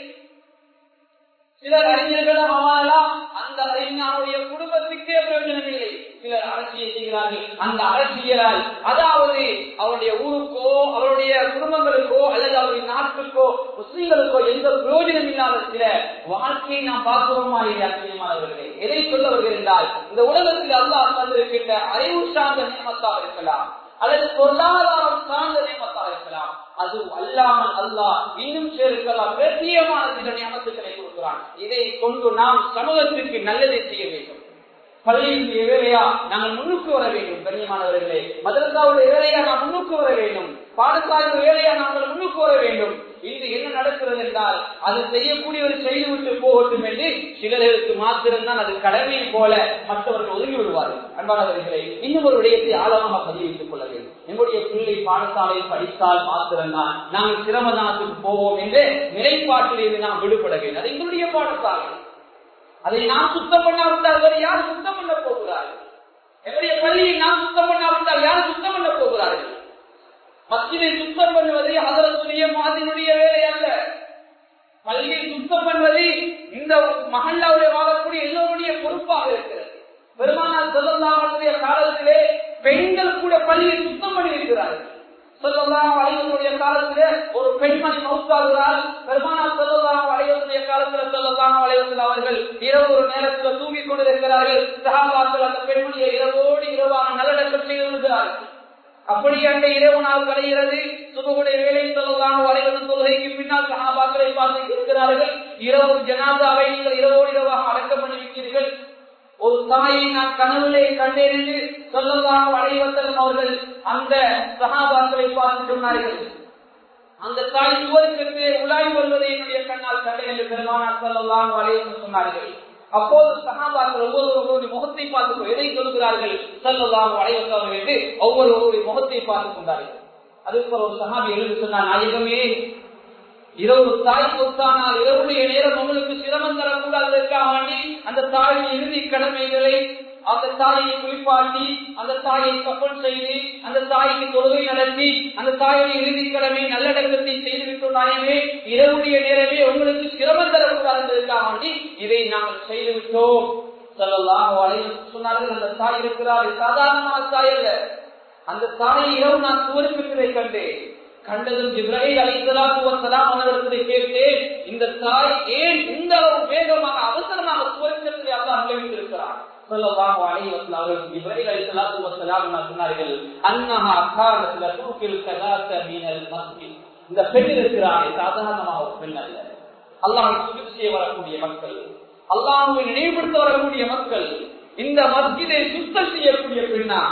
சிலர் அறிஞர்களாக வாழலாம் அந்த அறிஞருடைய குடும்பத்துக்கே பிரயோஜனம் இல்லை சிலர் அரசியல் செய்கிறார்கள் அந்த அரசியலால் அதாவது அவருடைய ஊருக்கோ அவருடைய குடும்பங்களுக்கோ அல்லது அவருடைய நாட்டுக்கோ முஸ்லீம்களுக்கோ எந்த பிரயோஜனம் இல்லாத சில வாழ்க்கையை நாம் பார்க்கிறோமா இல்லையாசியமானவர்களே எதை சொல்ல வருகிறால் இந்த உலகத்தில் அல்லாஹ் தந்திருக்கின்ற அறிவு சார்ந்த நியமத்தாக இருக்கலாம் அல்லது பொருளாதாரம் சார்ந்த நியமத்தாக இருக்கலாம் அது அல்லாமல் அல்லாஹ் இன்னும் சேர்க்கலாம் பிரத்தியமான சில நியமத்துக்களை கொடுக்கிறான் இதை கொண்டு நாம் சமூகத்திற்கு நல்லதை செய்ய வேண்டும் பள்ளியினுடைய வேலையா நாங்கள் முன்னுக்கு வர வேண்டும் கண்ணியமானவர்களே மதரசாவுடைய வேலையா நாம் முன்னுக்கு வர வேண்டும் பாடசாலையுடைய வேலையா நாங்கள் முன்னுக்கு வர வேண்டும் இன்று என்ன நடக்கிறது என்றால் அது செய்யக்கூடியவர் செய்துவிட்டு போகட்டும் என்று சிலருக்கு மாத்திரம்தான் அது கடமையை போல மற்றவர்கள் ஒதுங்கி விடுவார்கள் அன்பானவர்களே இன்னும் ஒரு விடயத்தை ஆழமாக பதிவித்துக் கொள்ள வேண்டும் எங்களுடைய பிள்ளை பாடசாலையில் படித்தால் மாத்திரம்தான் நாங்கள் சிரமதானத்துக்கு போவோம் என்று நிலைப்பாட்டிலிருந்து நாம் விடுபட வேண்டும் அது எங்களுடைய பாடசாலை அதை நாம் சுத்தம் பண்ணாவிட்டால் வேறு யார் சுத்தம் பண்ண போகிறார்கள் எங்களுடைய பள்ளியை நாம் சுத்தம் பண்ணாவிட்டால் யார் சுத்தம் பண்ண போகிறார்கள் மஸ்ஜிதை சுத்தம் பண்ணுவது அதனுடைய மாதினுடைய வேலை அல்ல பள்ளியை சுத்தம் பண்ணுவது இந்த மகல்லாவுடைய வாழக்கூடிய எல்லோருடைய பொறுப்பாக இருக்கிறது பெருமானார் சொல்லலாமலுடைய காலத்திலே பெண்கள் கூட பள்ளியை சுத்தம் பண்ணி இருக்கிறார்கள் சொல்லலாம் வளைவனுடைய காலத்துல ஒரு பெண்மணி மௌத்தாகிறார் பெருமானார் சொல்லலாம் வளைவனுடைய காலத்துல சொல்லலாம் வளைவத்தில் அவர்கள் இரவு ஒரு நேரத்துல தூங்கிக் கொண்டிருக்கிறார்கள் சகாபாக்கள் அந்த பெண்மணியை இரவோடு இரவான நல்லடக்கம் செய்து விடுகிறார்கள் அப்படி அந்த இரவு நாள் கடைகிறது சுபகுடைய வேலை சொல்லலாம் வளைவது தொழுகைக்கு பின்னால் சகாபாக்களை பார்த்து இருக்கிறார்கள் இரவு ஜனாதாவை நீங்கள் இரவோடு இரவாக அடக்கம் பண்ணி வைக்கிறீர்கள் ஒரு தாயை நான் கனவுலே கண்டேன் என்று சொல்லலாம் வளைவத்தலம் அவர்கள் அந்த சகாபாக்களை பார்த்து சொன்னார்கள் அந்த தாய் சுவருக்கு உலாய் வருவதை என்னுடைய கண்ணால் கண்டேன் என்று பெருமானார் சொல்லலாம் வளைவத்தம் சொன்னார்கள் அப்போது சகாபாக்கள் ஒவ்வொருவருடைய முகத்தை பார்த்து எதை சொல்கிறார்கள் செல்லலாம் வளைவத்தவர்கள் என்று ஒவ்வொருவருடைய முகத்தை பார்த்துக் கொண்டார்கள் அதுக்கு ஒரு சகாபி எழுதி சொன்னார் நாயகமே இரவு தாய் பொத்தானால் இரவுடைய நேரம் உங்களுக்கு சிரமம் தரக்கூடாதற்காக வேண்டி அந்த தாயின் இறுதி கடமைகளை அந்த தாயை குளிப்பாட்டி அந்த தாயை கப்பல் செய்து அந்த தாய்க்கு தொழுகை நடத்தி அந்த தாயுடைய இறுதி கடமை நல்லடக்கத்தை செய்துவிட்டோம் நாயமே இரவுடைய நேரமே உங்களுக்கு சிரமம் தரக்கூடாது என்பதற்காக வேண்டி இதை நாங்கள் செய்துவிட்டோம் சொல்லலாம் சொன்னார்கள் அந்த தாய் இருக்கிறார் சாதாரணமான தாய் அல்ல அந்த தாயை இரவு நான் சுவருக்கு கண்டேன் கண்டதும் ஜிப்ரஹீல் அலைஹிஸ்ஸலாத்து வஸலாம் அவர்களிடத்தில் கேட்டேன் இந்த தாய் ஏன் இந்த அளவு வேகமாக அவசரமாக சுவர்க்கத்தில் அல்லாஹ் நுழைவித்திருக்கிறார் ஸல்லல்லாஹு அலைஹி வஸல்லம் அவர்கள் ஜிப்ரஹீல் அலைஹிஸ்ஸலாத்து வஸலாம் சொன்னார்கள் அன்னஹா கானத் லதுகில் கலாத்த மினல் மஸ்ஜித் இந்த பெண் இருக்கிறாரே சாதாரணமாக ஒரு பெண் அல்ல அல்லாஹ் சுஜூத் செய்ய வரக்கூடிய மக்கள் அல்லாஹ்வை நினைவுபடுத்த வரக்கூடிய மக்கள் இந்த மஸ்ஜிதை சுத்தம் செய்யக்கூடிய பெண்ணாக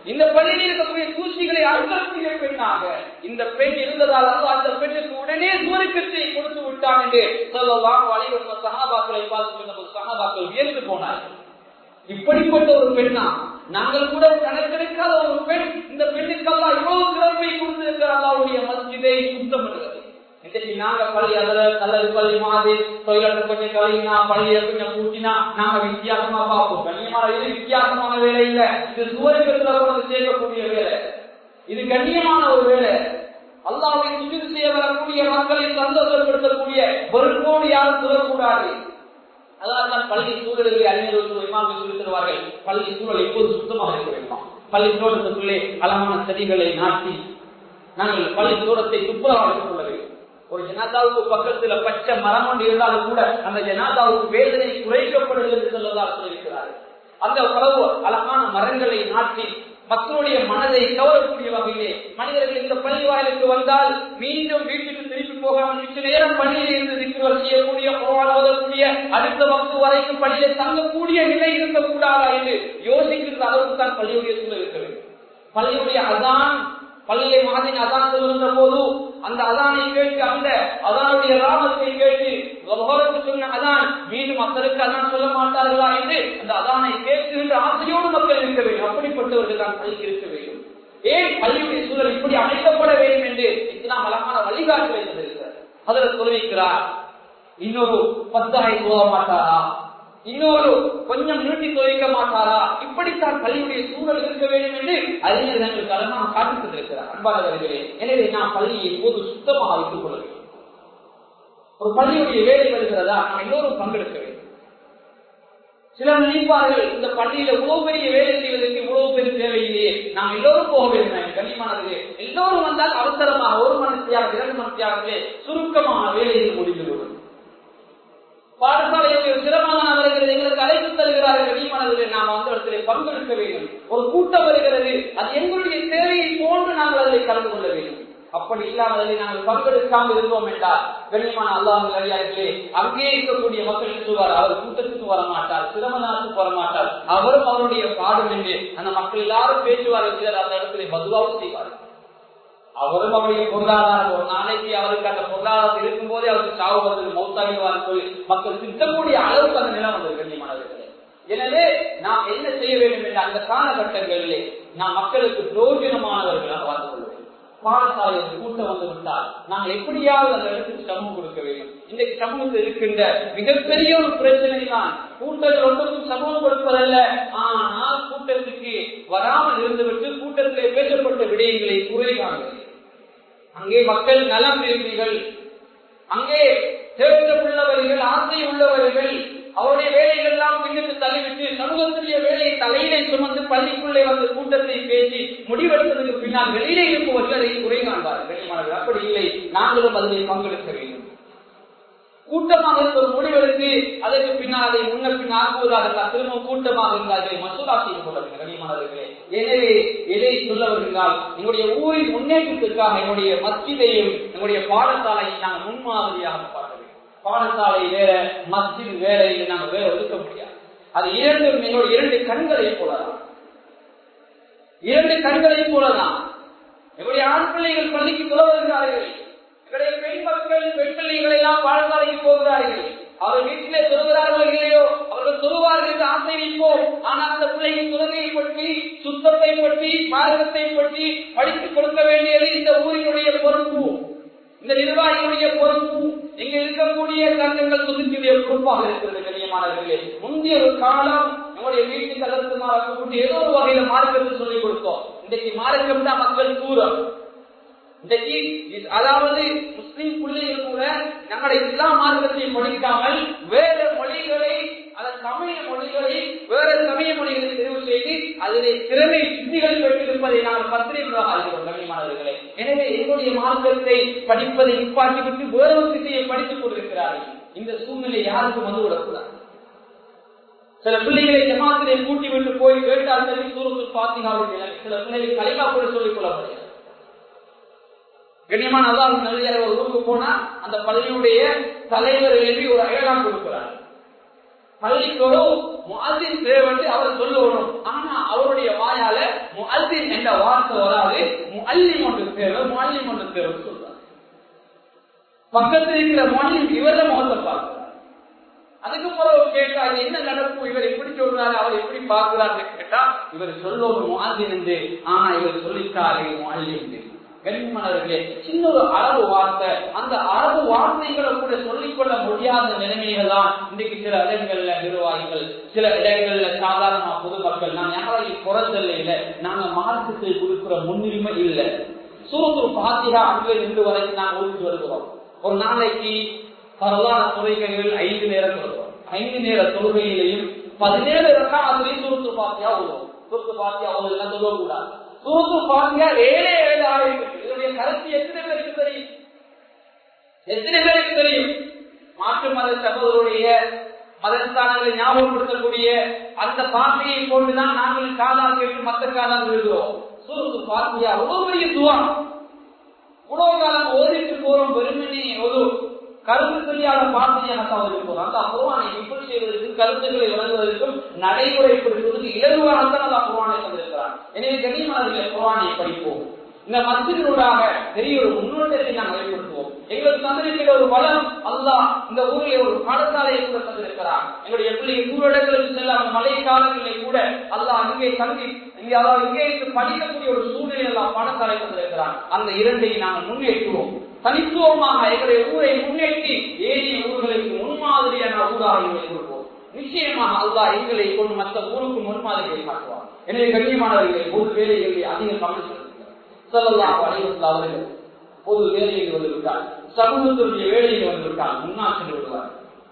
இந்த பள்ளியில் இருக்கக்கூடிய தூசிகளை அறுக்கக்கூடிய பெண்ணாக இந்த பெண் இருந்ததால் அல்ல அந்த பெண்ணுக்கு உடனே சுவருக்கத்தை கொடுத்து விட்டான் என்று சொல்லலாம் வழிவந்த சகாபாக்களை பார்த்து சொன்ன சகாபாக்கள் வியந்து போனார்கள் இப்படிப்பட்ட ஒரு பெண்ணா நாங்கள் கூட கணக்கெடுக்காத ஒரு பெண் இந்த பெண்ணுக்கெல்லாம் இவ்வளவு சிறப்பை கொடுத்திருக்கிறார் அவருடைய மஸ்ஜிதை சுத்தம் பண்ணுகிறது இன்னைக்கு நாங்க பள்ளி அதுல கல்லது பள்ளி மாதிரி தொழிலாளர் கொஞ்சம் கழினா பள்ளியை கொஞ்சம் கூட்டினா நாங்க வித்தியாசமா பார்ப்போம் கண்ணியமான இது வித்தியாசமான வேலை இல்ல இது சுவரிக்கத்துல கொண்டு சேர்க்கக்கூடிய வேலை இது கண்ணியமான ஒரு வேலை அல்லாவை சுஜிது செய்ய வரக்கூடிய மக்களை சந்தோஷப்படுத்தக்கூடிய பொருட்போடு யாரும் சொல்லக்கூடாது அதான் பள்ளி சூழலில் அறிஞர்கள் இமாமல் சொல்லி தருவார்கள் பள்ளி சூழல் எப்போது சுத்தமாக இருக்க வேண்டுமா பள்ளி தோட்டத்துக்குள்ளே அழகான செடிகளை நாட்டி நாங்கள் பள்ளி தூரத்தை துப்புரவாக எடுத்துக் கொள்ள வேண்டும் ஒரு ஜனாதாவுக்கு பக்கத்துல பச்சை மரம் ஒன்று இருந்தாலும் கூட அந்த ஜனாதாவுக்கு வேதனை குறைக்கப்படுகிறது என்று சொல்லலாம் சொல்லியிருக்கிறார்கள் அந்த உறவு அழகான மரங்களை நாட்டி மக்களுடைய மனதை கவரக்கூடிய வகையிலே மனிதர்கள் இந்த பள்ளி வாயிலுக்கு வந்தால் மீண்டும் வீட்டுக்கு திருப்பி போகாமல் மிச்ச நேரம் பள்ளியில் இருந்து நிற்கிறவர் செய்யக்கூடிய ஓதக்கூடிய அடுத்த வகுப்பு வரைக்கும் பள்ளியில தங்கக்கூடிய நிலை இருக்கக்கூடாதா என்று யோசிக்கின்ற அளவுக்கு தான் பள்ளியுடைய சூழல் இருக்க வேண்டும் பள்ளியுடைய அதான் பள்ளியை மாதின் அதான் சொல்லுகின்ற போது அந்த அதானை கேட்டு அந்த அதானுடைய ராமத்தை கேட்டு உலகத்துக்கு சொன்ன அதான் மீண்டும் மக்களுக்கு அதான் சொல்ல மாட்டார்களா என்று அந்த அதானை கேட்கின்ற ஆசையோடு மக்கள் இருக்க வேண்டும் அப்படிப்பட்டவர்கள் தான் பள்ளிக்கு இருக்க வேண்டும் ஏன் பள்ளியுடைய சூழல் இப்படி அமைக்கப்பட வேண்டும் என்று இஸ்லாம் அழகான வழிகாட்டு வைத்திருக்கிறார் அதில் சொல்லிக்கிறார் இன்னொரு பத்தாய் போக மாட்டாரா இன்னொரு கொஞ்சம் நீட்டி துவைக்க மாட்டாரா இப்படித்தான் பள்ளியுடைய சூழல் இருக்க வேண்டும் என்று அறிஞர் எங்களுக்கு அழகாக காட்டிக் கொண்டிருக்கிறார் அன்பாளர்களே எனவே நாம் பள்ளியை போது சுத்தமாக வைத்துக் கொள்ள வேண்டும் ஒரு பள்ளியுடைய வேலை வருகிறதா நாம் எல்லோரும் பங்கெடுக்க வேண்டும் சிலர் நினைப்பார்கள் இந்த பள்ளியில இவ்வளவு பெரிய வேலை செய்வதற்கு இவ்வளவு பெரிய தேவையில்லையே நாம் எல்லோரும் போக வேண்டும் கண்ணியமானது எல்லோரும் வந்தால் அவசரமாக ஒரு மனசியாக இரண்டு மனசியாகவே சுருக்கமாக வேலையை முடிந்துவிடும் பாடசாலையில் சிரமமான வருகிறது எங்களுக்கு அழைப்பு தருகிறார்கள் வெளிமானதில் நாம் அந்த இடத்திலே பங்கெடுக்க வேண்டும் ஒரு கூட்டம் வருகிறது அது எங்களுடைய தேவையை போன்று நாங்கள் அதில் கலந்து கொள்ள வேண்டும் அப்படி இல்லாமல் அதில் நாங்கள் பங்கெடுக்காமல் இருந்தோம் என்றால் கண்ணியமான அல்லாஹ் அறியார்களே அங்கே இருக்கக்கூடிய மக்கள் சொல்வார் அவர் கூட்டத்துக்கு வர மாட்டார் சிரமநாத்துக்கு வர மாட்டார் அவரும் அவருடைய பாடும் என்று அந்த மக்கள் எல்லாரும் பேசுவார்கள் சிலர் அந்த இடத்திலே பதுவாவும் செய்வார்கள் அவரும் அவருடைய பொருளாதாரம் ஒரு நாளைக்கு அவருக்கு அந்த பொருளாதாரம் இருக்கும் போதே அவருக்கு சாவு வருது மௌத்தாகிவார் சொல்லி மக்கள் திட்டக்கூடிய அளவுக்கு அந்த நிலம் வந்தது கண்ணியமானவர்களே எனவே நாம் என்ன செய்ய வேண்டும் என்ற அந்த காலகட்டங்களிலே நாம் மக்களுக்கு பிரயோஜனமானவர்களாக வாழ்ந்து கொள்ள வேண்டும் பாடசாலையில் கூட்டம் வந்து விட்டால் நாங்கள் எப்படியாவது அந்த இடத்துக்கு சமூகம் கொடுக்க வேண்டும் இன்றைக்கு சமூகத்தில் இருக்கின்ற மிகப்பெரிய ஒரு பிரச்சனை தான் கூட்டத்தில் ஒன்றுக்கும் சமூகம் கொடுப்பதல்ல ஆனால் கூட்டத்துக்கு வராமல் இருந்துவிட்டு கூட்டத்திலே பேசப்பட்ட விடயங்களை குறை காண்கிறது அங்கே மக்கள் நலம் விரும்பிகள் அங்கே தேர்தல் உள்ளவர்கள் ஆசை உள்ளவர்கள் அவருடைய வேலைகள் எல்லாம் பின்னுக்கு தள்ளிவிட்டு சமூகத்துடைய வேலையை தலையிலே சுமந்து பள்ளிக்குள்ளே வந்து கூட்டத்தை பேசி முடிவெடுத்ததுக்கு பின்னால் வெளியிலே இருப்பவர்கள் அதை குறை காண்பார்கள் அப்படி இல்லை நாங்களும் அதில் பங்கெடுக்க வேண்டும் கூட்டமாக ஒரு முடிவெடுத்து அதற்கு பின்னால் அதை முன்ன பின் ஆகுவதாக திரும்ப கூட்டமாக இருந்தார்கள் மசோதா செய்து கொள்ளவில்லை கனிமானவர்களே எனவே எதை சொல்ல வருகிறால் எங்களுடைய ஊரின் முன்னேற்றத்திற்காக என்னுடைய மஸ்ஜிதையும் என்னுடைய பாடசாலையை நாங்கள் முன்மாதிரியாக பார்க்க வேண்டும் பாடசாலை வேற மஸ்ஜித் வேற என்று நாங்கள் வேற ஒதுக்க முடியாது அது இரண்டும் என்னுடைய இரண்டு கண்களை போலதான் இரண்டு கண்களை போலதான் என்னுடைய ஆண் பிள்ளைகள் பள்ளிக்கு சொல்ல வருகிறார்கள் எங்களுடைய பெண் மக்கள் பெண் பிள்ளைகள் எல்லாம் பாடசாலைக்கு போகிறார்கள் அவர் வீட்டிலே சொல்கிறார்கள் இல்லையோ அவர்கள் சொல்லுவார்கள் என்று ஆசை வைப்போம் ஆனால் அந்த பிள்ளையின் தொழுகையை பற்றி சுத்தத்தை பற்றி மார்க்கத்தை பற்றி படித்துக் கொடுக்க வேண்டியது இந்த ஊரினுடைய பொறுப்பு இந்த நிர்வாகிகளுடைய பொறுப்பு இங்க இருக்கக்கூடிய தங்கங்கள் சொத்துக்குரிய பொறுப்பாக இருக்கிறது கண்ணியமானவர்களே முந்தைய ஒரு காலம் நம்முடைய வீட்டுக்கு அதற்கு கூட்டி ஏதோ ஒரு வகையில மார்க்கத்தை சொல்லிக் கொடுத்தோம் இன்றைக்கு மார்க்கம் தான் மக்கள் தூரம் இன்றைக்கு அதாவது முஸ்லிம் பிள்ளைகள் கூட நம்முடைய இஸ்லாம் மார்க்கத்தை படிக்காமல் வேற மொழிகளை அதன் சமய மொழிகளை வேற சமய மொழிகளை தெரிவு செய்து அதிலே திறமை சித்திகள் பெற்றிருப்பதை நாம் பத்திரிகைகளாக அறிகிறோம் கண்ணியமானவர்களே எனவே எங்களுடைய மார்க்கத்தை படிப்பதை நிப்பாட்டிவிட்டு வேறொரு திசையை படித்துக் கொண்டிருக்கிறார்கள் இந்த சூழ்நிலை யாருக்கும் வந்து விடக்கூடாது சில பிள்ளைகளை ஜமாத்திலே கூட்டி விட்டு போய் கேட்டால் சரி சூரத்தில் பாத்தீங்கன்னா சில பிள்ளைகளை கலைமா கூட சொல்லிக் கொள்ள முடியாது கண்ணியமான அல்லாஹ் நல்ல ஒரு ஊருக்கு போனா அந்த பள்ளியுடைய தலைவர் எழுதி ஒரு அயலாம் கொடுக்கிறார் பள்ளிக்கோடு முஅத்தின் தேவன் அவர் சொல்லணும் ஆனா அவருடைய வாயால முஅத்தின் வார்த்தை வராது அள்ளி ஒன்று தேவை மல்லி ஒன்று தேவை சொல்றாரு பக்கத்தில் இருக்கிற மல்லி இவர முகத்தை பார்க்கிறார் அதுக்கு பிறகு கேட்டா இது என்ன நடக்கும் இவர் எப்படி சொல்றாரு அவர் எப்படி பார்க்கிறாரு கேட்டா இவர் சொல்ல ஒரு மாதிரி இருந்து ஆனா இவர் சொல்லிட்டாரு மல்லி கண்மணர்களே சின்ன ஒரு அரபு வார்த்தை அந்த அரபு வார்த்தைகளை கூட சொல்லிக்கொள்ள முடியாத நிலைமைகள் தான் இன்றைக்கு சில இடங்கள்ல நிர்வாகிகள் சில இடங்கள்ல சாதாரண பொதுமக்கள் நான் யாரையும் குறைஞ்சல இல்லை நாங்க மார்க்கத்தை கொடுக்கிற முன்னுரிமை இல்லை சூரத்து பாத்திரா அங்கே நின்று வரைக்கும் நாங்கள் ஊருக்கு வருகிறோம் ஒரு நாளைக்கு பரவான தொழுகைகள் ஐந்து நேரம் சொல்றோம் ஐந்து நேர தொழுகையிலையும் பதினேழு ரக்கம் அதுலேயும் சூரத்து பாத்தியா ஓதுவோம் சூரத்து பாத்தியா ஓதுலாம் சொல்லக்கூடாது சூரத்து பாத்தியா ஏழே ஏழு ஆயிரம் இதனுடைய கருத்து எத்தனை பேருக்கு தெரியும் எத்தனை பேருக்கு தெரியும் மாற்று மத சகோதரருடைய மதஸ்தானங்களை ஞாபகப்படுத்தக்கூடிய அந்த பாத்தியை கொண்டுதான் நாங்கள் காதால் கேட்டு மற்ற காதால் விழுகிறோம் சூரத்து பாத்தியா அவ்வளவு பெரிய துவம் உணவு காலம் ஓதிட்டு போறோம் வெறுமனே ஒரு கருத்து தெரியாத பாத்தியாக இருக்கிறோம் அந்த குருவானை இப்படி செய்வதற்கு கருத்துக்களை வழங்குவதற்கும் நடைமுறைப்படுத்துவதற்கு இலகுவானத்தான் அந்த குருவானை தந்திருக்கிறார் எனவே கண்ணியமானவர்களை குருவானை படிப்போம் இந்த மத்தினூடாக பெரிய ஒரு முன்னோட்டத்தை நாங்கள் ஏற்படுத்துவோம் எங்களுக்கு தந்திருக்கிற ஒரு வளம் அல்லா இந்த ஊரில் ஒரு பாடசாலையை கூட தந்திருக்கிறார் எங்களுடைய பிள்ளைகள் ஊரடங்களுக்கு செல்ல அந்த மழை காலங்களில் கூட அல்லா அங்கே தங்கி இங்கே அதாவது இங்கே இருந்து படிக்கக்கூடிய ஒரு சூழ்நிலை எல்லாம் பாடசாலை தந்திருக்கிறார் அந்த இரண்டையும் நாங்கள் முன்னேற்றுவோம் தனித்துவமாக எங்களுடைய ஊரை முன்னேற்றி ஏனைய ஊர்களுக்கு முன்மாதிரியான ஊராக எங்களை கொடுப்போம் நிச்சயமாக அல்லா எங்களை கொண்டு மற்ற ஊருக்கு முன்மாதிரியை காட்டுவார் எனவே கண்ணியமானவர்களை ஒரு வேலைகளை அதிக கவனித்து சொல்லலாம் அனைவரும் அவர்கள் பொது வேலையில் வந்துவிட்டார் சமூகத்தினுடைய வேலையில் வந்துவிட்டார் முன்னால் சென்று விடுவார்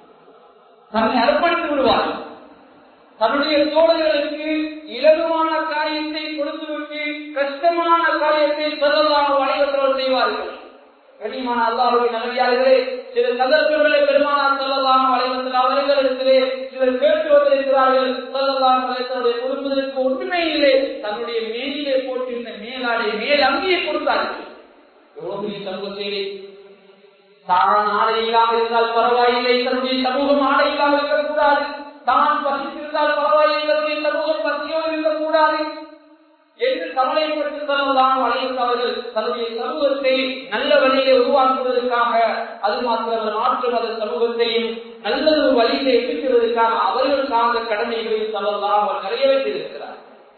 தன்னை அர்ப்பணித்து விடுவார் தன்னுடைய தோழர்களுக்கு இலகுவான காரியத்தை கொடுத்துவிட்டு கஷ்டமான காரியத்தை சொல்லலாம் அனைவர்கள் செய்வார்கள் கனிமான அல்லாஹுடைய நல்லடியார்களே சில சந்தர்ப்பங்களை பெருமானார் சொல்லலாம் வளைவத்தில் அவர்களிடத்திலே சிலர் கேட்டு வந்திருக்கிறார்கள் சொல்லலாம் வளைத்தனுடைய கொடுப்பதற்கு ஒன்றுமே இல்லை தன்னுடைய மேலிலே போட்டிருந்த மேலாடை மேல் அங்கேயே கொடுத்தார்கள் எவ்வளவு பெரிய சமூக சேவை தான் ஆடை இல்லாமல் இருந்தால் பரவாயில்லை தன்னுடைய சமூகம் ஆடை இல்லாமல் இருக்கக்கூடாது தான் பசித்திருந்தால் பரவாயில்லை தன்னுடைய சமூகம் பசியோடு இருக்கக்கூடாது என்று கவலைப்பட்டு தருவதான் வளைந்தவர்கள் தன்னுடைய சமூகத்தை நல்ல வழியை உருவாக்குவதற்காக அது மாத்திரமல்ல மாற்று மத சமூகத்தையும் நல்ல ஒரு வழியை எட்டுவதற்காக அவர்கள் சார்ந்த கடமைகளையும் தவறலாம் அவர் நிறைவேற்றியிருக்கிறார்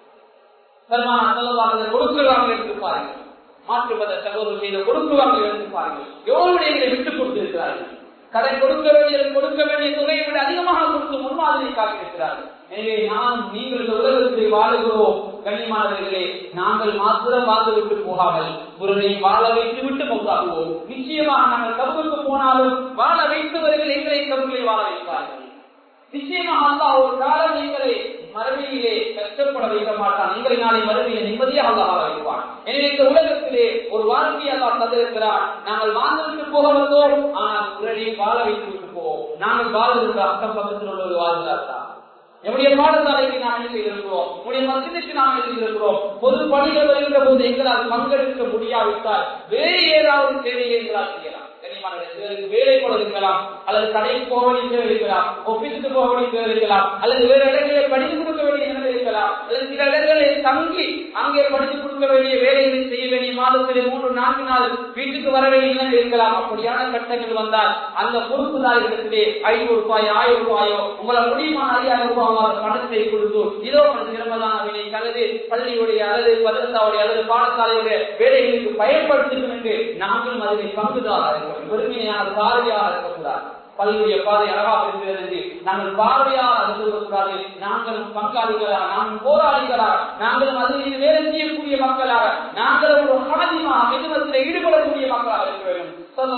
பெருமான செல்லவாங்க கொடுக்குறாங்க என்று பாருங்கள் மாற்று மத சகோதரர் செய்த கொடுக்குவாங்க என்று பாருங்கள் எவ்வளவு விடயங்களை விட்டுக் கொடுத்திருக்கிறார்கள் கடன் கொடுக்க வேண்டிய கொடுக்க வேண்டிய தொகையை விட அதிகமாக கொடுத்து முன்மாதிரி காட்டியிருக்கிறார்கள் எனவே நாம் நீங்கள் இந்த உலகத்தில் வாழுகிறோம் கண்ணியமானவர்களே நாங்கள் மாத்திரம் வாழ்ந்து விட்டு போகாமல் ஒருவரை வாழ வைத்து விட்டு மௌத்தாகுவோம் நிச்சயமாக நாங்கள் கபுக்கு போனாலும் வாழ வைத்தவர்கள் எங்களை கபுகளை வாழ வைப்பார்கள் நிச்சயமாக அல்லா ஒரு காலம் எங்களை மறுமையிலே கஷ்டப்பட வைக்க மாட்டான் எங்களை நாளை மறுமையில நிம்மதியாக அல்லா வாழ வைப்பான் எனவே இந்த உலகத்திலே ஒரு வாழ்க்கையை அல்லா தந்திருக்கிறார் நாங்கள் வாழ்ந்துவிட்டு போக வந்தோம் ஆனால் உடனே வாழ வைத்து விட்டு போவோம் நாங்கள் வாழ்வதற்கு அக்கம் பக்கத்தில் உள்ள ஒரு வாழ்ந்தார் தான் நம்முடைய பாடசாலைக்கு நாம் என்ன செய்திருக்கிறோம் நம்முடைய மசிதிக்கு நாம் என்ன செய்திருக்கிறோம் பொது பணிகள் வருகின்ற போது எங்களால் பங்கெடுக்க முடியாவிட்டால் வேறு ஏதாவது சேவையை எங்களால் செய்யலாம் சிலருக்கு வேலை போல இருக்கலாம் அல்லது கடைக்கு போக வேண்டிய இருக்கலாம் ஆபீஸுக்கு போக வேண்டிய இருக்கலாம் அல்லது வேறு இடங்களில் படித்து கொடுக்க வேண்டிய நிலை இருக்கலாம் அல்லது சில இடங்களில் தங்கி அங்கே படித்து கொடுக்க வேண்டிய வேலைகளை செய்ய வேண்டிய மாதத்திலே மூன்று நான்கு நாள் வீட்டுக்கு வர வேண்டிய நிலை இருக்கலாம் அப்படியான கட்டங்கள் வந்தால் அந்த பொறுப்புதாரிடத்திலே ஐநூறு ரூபாய் ஆயிரம் ரூபாயோ உங்களை முடியுமான ஐயாயிரம் ரூபாய் பணத்தை கொடுத்து இதோ சிரமதான வேலை அல்லது பள்ளியுடைய அல்லது பதத்தாவுடைய அல்லது பாடசாலையுடைய வேலைகளுக்கு பயன்படுத்தும் என்று நாங்களும் அதில் பங்குதாரா இருக்கணும் பெருமையான பார்வையாக இருக்கக்கூடாது பள்ளியுடைய பாதை அழகாக இருக்கிறது என்று நாங்கள் பார்வையாக அது சொல்லக்கூடாது நாங்கள் பங்காளிகளாக நாங்கள் போராளிகளாக நாங்களும் அதில் வேலை செய்யக்கூடிய மக்களாக நாங்களும் ஒரு சாதியமாக மிதமத்தில் ஈடுபடக்கூடிய மக்களாக இருக்க வேண்டும்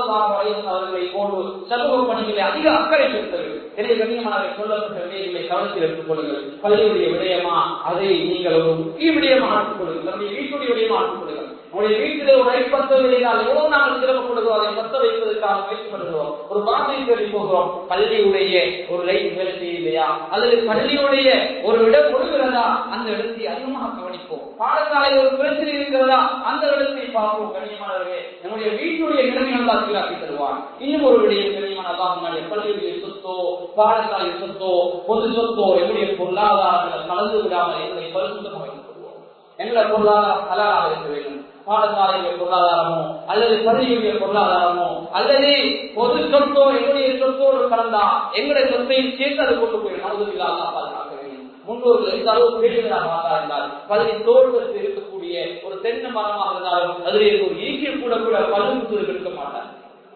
அவர்களை போன்று சமூக பணிகளை அதிக அக்கறை செலுத்தல் எனவே கண்ணியமானவை சொல்லப்பட்ட விடயங்களை கவனத்தில் எடுத்துக் கொள்ளுங்கள் பள்ளியுடைய விடயமா அதை நீங்கள் ஒரு முக்கிய விடயமாக எடுத்துக் கொள்ளுங்கள் நம்முடைய வீட்டுடைய விடயமாக எடுத்துக் கொள்ளுங்கள் உங்களுடைய வீட்டிலே ஒரு லைட் பத்த விடையால் எவ்வளவு நாங்கள் சிரமப்படுகிறோம் அதை பத்த வைப்பதற்காக முயற்சி பண்ணுகிறோம் ஒரு பாதை தேடி போகிறோம் பள்ளியுடைய ஒரு லைட் வேலை செய்யலையா அல்லது பள்ளியுடைய ஒரு இடம் கொடுக்கிறதா அந்த இடத்தை அதிகமாக கவனிப்போம் பாடசாலையில் ஒரு பிரச்சனை இருக்கிறதா அந்த இடத்தை பார்ப்போம் கண்ணியமானவர்களே நம்முடைய வீட்டுடைய நிலைமைகள் தான் சீராக்கி தருவார் இன்னும் ஒரு விடயம் கண்ணியமானதாக முன்னாடி பள்ளியுடைய சொத்தோ பாடசாலை சொத்தோ பொது சொத்தோ என்னுடைய பொருளாதாரங்களை கலந்து விடாமல் எங்களை பரிசுத்தமாக வைத்துக் கொள்வோம் எங்களோட பொருளாதாரம் ஹலாலாக இருக்க வேண்டும் பாடசாலையுடைய பொருளாதாரமோ அல்லது பள்ளியுடைய பொருளாதாரமோ அல்லது பொது சொத்தோ எங்களுடைய சொத்தோடு கலந்தா எங்களுடைய சொத்தையும் சேர்த்து அது கொண்டு போய் நமதுலாக பாதுகாக்க வேண்டும் முன்னோர்கள் எந்த அளவு பேசுகிறாக இருந்தால் பதினை தோல்வதற்கு இருக்கக்கூடிய ஒரு தென்னை மரமாக இருந்தாலும் அதில் ஒரு ஈக்கிய கூட கூட பல்லுமுத்து இருக்க மாட்டார்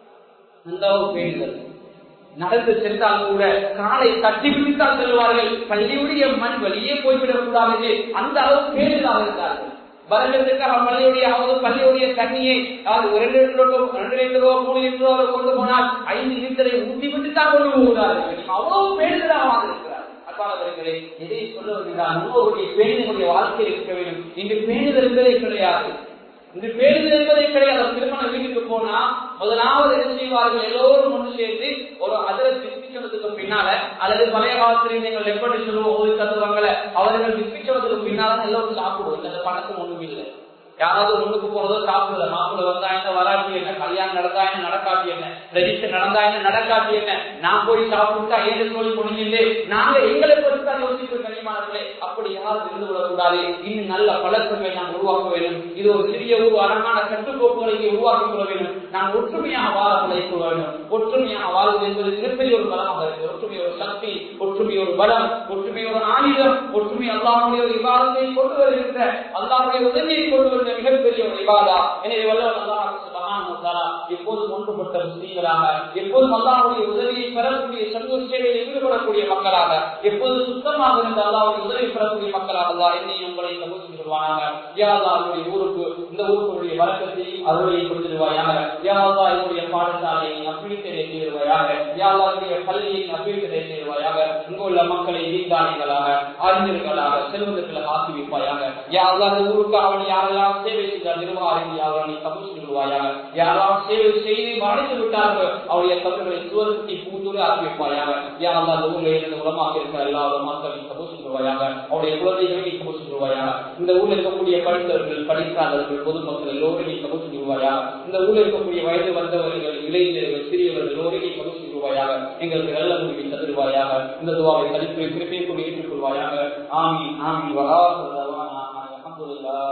அந்த அளவு பேசுதல் நடந்து சென்றால் கூட காலை தட்டி பிடித்தால் செல்வார்கள் பள்ளியுடைய மண் வெளியே போய்விடக் கூடாது அந்த அளவு பேருதாக இருந்தார்கள் வருடத்துக்காக பள்ளியுடைய அவது பள்ளியுடைய தண்ணியை அதாவது இரண்டு லிட்டரோ ரெண்டு லிட்டரோ மூணு லிட்டரோ கொண்டு போனால் ஐந்து லிட்டரை ஊற்றி விட்டு தான் கொண்டு போகிறார்கள் அவ்வளவு பேருதாக இருக்கிறார் அக்காலவர்களே எதை சொல்ல வருகிறார் முன்னோருடைய பேணினுடைய வாழ்க்கை இருக்க வேண்டும் இன்று பேணுதல் என்பதே கிடையாது இந்த பேருதல் என்பதை கிடையாது திருமண வீட்டுக்கு போனா முதலாவது என்ன செய்வார்கள் எல்லோரும் ஒன்று சேர்ந்து ஒரு அதிர விற்பிச்சவத்துக்கு பின்னால அல்லது பழைய காலத்தில் நீங்கள் எப்படி சொல்லுவோம் ஓதி தத்துவாங்கள அவர்கள் விற்பிச்சவத்துக்கு பின்னால எல்லோரும் சாப்பிடுவோம் இந்த பணத்தும் ஒண்ணும் இல்லை யாராவது முன்னுக்கு போறதோ சாப்பிடல மாப்பிள்ள வந்தா என்ன வராட்டி என்ன கல்யாணம் நடந்தா என்ன நடக்காட்டி என்ன ரெஜிஸ்டர் நடந்தா என்ன நடக்காட்டி என்ன நான் போய் சாப்பிட்டா ஏழு சொல்லி முடிஞ்சு நாங்க எங்களை பற்றி தான் யோசிக்கிறோம் கனிமானங்களே அப்படி யாரும் இருந்து விடக்கூடாது இன்னும் நல்ல பழக்கங்களை நாம் உருவாக்க வேண்டும் இது ஒரு சிறிய ஒரு அழகான கட்டுக்கோப்புகளை இங்கே உருவாக்கிக் கொள்ள வேண்டும் நாம் ஒற்றுமையாக வாழ பழக்க வேண்டும் ஒற்றுமையாக வாழ்வது என்பது மிகப்பெரிய ஒரு பலமாக இருக்கு ஒற்றுமை ஒரு சக்தி ஒற்றுமை ஒரு பலம் ஒற்றுமை ஒரு ஆயுதம் ஒற்றுமை அல்லாவுடைய ஒரு விவாதத்தை கொண்டு வருகின்ற அல்லாவுடைய உதவியை கொண்டு வருகின்ற மிகப்பெரிய ஒரு விவாதா எனவே வல்லவன் அல்லாஹ் சுபஹானஹு வ தஆலா எப்போதும் ஒன்றுபட்ட முஸ்லீம்களாக எப்போதும் அல்லாஹ்வுடைய உதவியை பெறக்கூடிய சமூக சேவையில் ஈடுபடக்கூடிய மக்களாக எப்போதும் சுத்தமாக இருந்த அல்லாஹ்வுடைய உதவி பெறக்கூடிய மக்களாக அல்லாஹ் என்னையும் உங்களை கபூல் செய்வானாக யா அல்லாஹ் என்னுடைய ஊருக்கு இந்த ஊருக்குடைய வழக்கத்தையும் அருளையும் கொடுத்துருவாயாக யா அல்லாஹ் என்னுடைய பாடசாலையை அபிவிருத்தியை செய்திருவாயாக யா அல்லாஹ் என்னுடைய பள்ளியை அபிவிருத்தியை செய்திருவாயாக இங்கு உள்ள மக்களை தீண்டானிகளாக அறிஞர்களாக செல்வதற்குள்ள ஆக்கி வைப்பாயாக யா அல்லாஹ் இந்த ஊருக்கு அவன் யாரெல்லாம் சேவை செய்த நிர்வாகம் யாரெல்லாம் நீ கபூல் செய்வாயாக யாரெல்லாம் சேவை செய்து மறைத்து விட்டார்கள் அவருடைய கபர்களை சுவரத்தை பூந்தூர் ஆக்கி வைப்பாயாக யா அல்லாஹ் இந்த ஊரில் இருந்து உலமாக இருக்கிற எல்லா மக்களையும் கபூல் செய்வாயாக அவருடைய குழந்தைகளை நீ கபூல் செய்வாயாக இந்த ஊரில் இருக்கக்கூடிய படித்தவர்கள் படிக்காதவர்கள் பொதுமக்கள் எல்லோரும் நீ கபூல் செய்வாயாக இந்த ஊரில் இருக்கக்கூடிய வயது வந்தவர்கள் இளைஞர்கள் சிறியவர்கள் எல்லோரும் நீ கபூல் செய்வாயாக எங்களுக்கு நல்ல முடிவை தருவாயாக இந்த துவாவை கழிப்பு குறிப்பை கொண்டு ஏற்றுக்கொள்வாயாக ஆமி ஆமி வரா அல்ஹம்துலில்லாஹ்